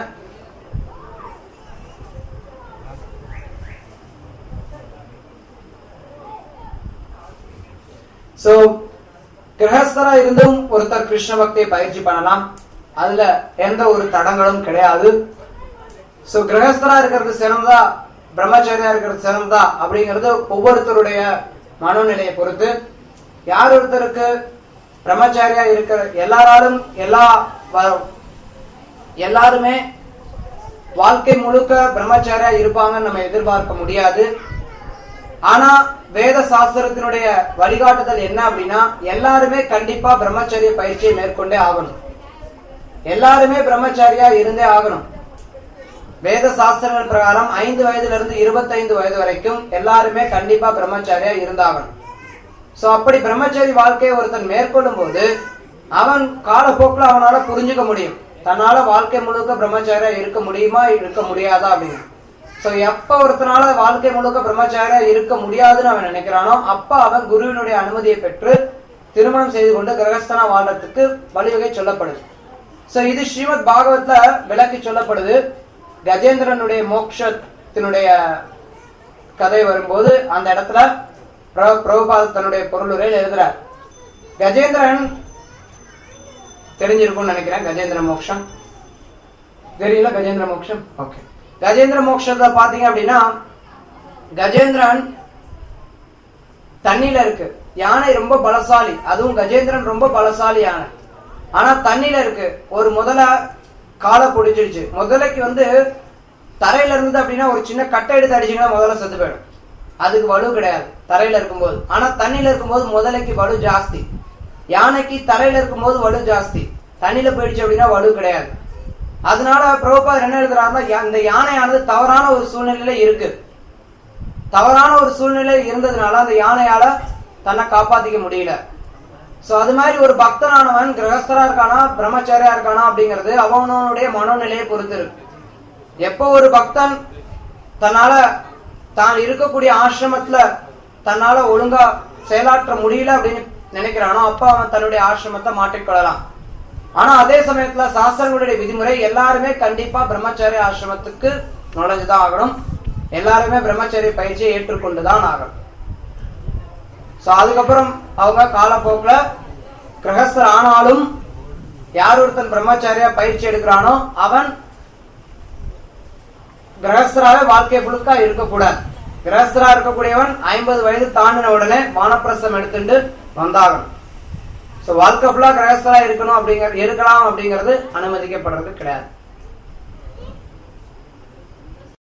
சோ கிரகஸ்தரா இருந்தும் ஒருத்தர் கிருஷ்ண பக்தியை பயிற்சி பண்ணலாம் அதுல எந்த ஒரு தடங்களும் கிடையாது சோ கிரகஸ்தரா இருக்கிறது சிறந்ததா பிரம்மச்சாரியா இருக்கிறது சிறந்ததா அப்படிங்கிறது ஒவ்வொருத்தருடைய மனோநிலையை பொறுத்து யார் ஒருத்தருக்கு பிரம்மச்சாரியா இருக்கிற எல்லாராலும் எல்லா வ- எல்லாருமே வாழ்க்கை முழுக்க பிரம்மச்சாரியா இருப்பாங்கன்னு நம்ம எதிர்பார்க்க முடியாது ஆனா வேத சாஸ்திரத்தினுடைய வழிகாட்டுதல் என்ன அப்படின்னா எல்லாருமே கண்டிப்பா பிரம்மச்சரிய பயிற்சியை மேற்கொண்டே ஆகணும் எல்லாருமே பிரம்மச்சாரியா இருந்தே ஆகணும் வேத சாஸ்திரங்கள் பிரகாரம் ஐந்து வயதுல இருந்து இருபத்தைந்து வயது வரைக்கும் எல்லாருமே கண்டிப்பா பிரம்மச்சாரியா இருந்தாகணும் சோ அப்படி பிரம்மச்சாரி வாழ்க்கையை ஒருத்தன் மேற்கொள்ளும் போது அவன் காலப்போக்கில் அவனால புரிஞ்சுக்க முடியும் தன்னால வாழ்க்கை முழுக்க பிரம்மச்சாரியா இருக்க முடியுமா இருக்க முடியாதா அப்படின்னு சோ எப்ப ஒருத்தனால வாழ்க்கை முழுக்க பிரம்மச்சாரியா இருக்க முடியாதுன்னு அவன் நினைக்கிறானோ அப்ப அவன் குருவினுடைய அனுமதியை பெற்று திருமணம் செய்து கொண்டு கிரகஸ்தனா வாழ்றதுக்கு வழிவகை சொல்லப்படுது சோ இது ஸ்ரீமத் பாகவத்ல விளக்கி சொல்லப்படுது கஜேந்திரனுடைய மோட்சத்தினுடைய கதை வரும்போது அந்த இடத்துல பிர- பிரபுபாத் தன்னுடைய பொருளுரையில் எழுதுறார் கஜேந்திரன் தெரிஞ்சிருக்கும்னு நினைக்கிறேன் கஜேந்திர மோக்ஷம் தெரியல கஜேந்திர மோக்ஷம் ஓகே கஜேந்திர மோக்ஷத்தை பாத்தீங்க அப்படின்னா கஜேந்திரன் தண்ணியில இருக்கு யானை ரொம்ப பலசாலி அதுவும் கஜேந்திரன் ரொம்ப பலசாலி யானை ஆனா தண்ணியில இருக்கு ஒரு முதல காலை பிடிச்சிருச்சு முதலைக்கு வந்து தரையில இருந்தது அப்படின்னா ஒரு சின்ன கட்டை எடுத்து அடிச்சீங்கன்னா முதல்ல செத்து போயிடும் அதுக்கு வலு கிடையாது தரையில இருக்கும்போது ஆனா தண்ணியில இருக்கும்போது முதலைக்கு வலு ஜாஸ்தி யானைக்கு தரையில இருக்கும்போது வலு ஜாஸ்தி தண்ணியில போயிடுச்சு அப்படின்னா வலு கிடையாது அதனால பிரபுபாதர் என்ன எழுதுறாருன்னா யா- இந்த யானையானது தவறான ஒரு சூழ்நிலையில இருக்கு தவறான ஒரு சூழ்நிலை இருந்ததுனால அந்த யானையால தன்னை காப்பாத்திக்க முடியல சோ அது மாதிரி ஒரு பக்தனானவன் கிரகஸ்தரா இருக்கானா பிரம்மச்சாரியா இருக்கானா அப்படிங்கிறது அவனவனுடைய மனோநிலையை பொறுத்து இருக்கு எப்போ ஒரு பக்தன் தன்னால தான் இருக்கக்கூடிய ஆசிரமத்துல தன்னால ஒழுங்கா செயலாற்ற முடியல அப்படின்னு நினைக்கிறானோ அப்ப அவன் தன்னுடைய ஆசிரமத்தை மாற்றிக்கொள்ளலாம் ஆனா அதே சமயத்துல சாஸ்திரங்களுடைய விதிமுறை எல்லாருமே கண்டிப்பா பிரம்மச்சாரி ஆசிரமத்துக்கு நுழைஞ்சுதான் ஆகணும் எல்லாருமே பிரம்மச்சரிய பயிற்சியை ஏற்றுக்கொண்டுதான் ஆகணும் சோ அதுக்கப்புறம் அவங்க காலப்போக்குல கிரகஸ்தர் ஆனாலும் யார் ஒருத்தன் பிரம்மச்சாரியா பயிற்சி எடுக்கிறானோ அவன் கிரகஸ்தராவே வாழ்க்கை முழுக்க இருக்கக்கூடாது கிரகஸ்தரா இருக்கக்கூடியவன் ஐம்பது வயது தாண்டின உடனே வானப்பிரசம் எடுத்துட்டு வந்தாகணும் சோ வாழ்க்கை ஃபுல்லா கிரகஸ்தரா இருக்கணும் அப்படிங்கிற இருக்கலாம் அப்படிங்கிறது அனுமதிக்கப்படுறது கிடையாது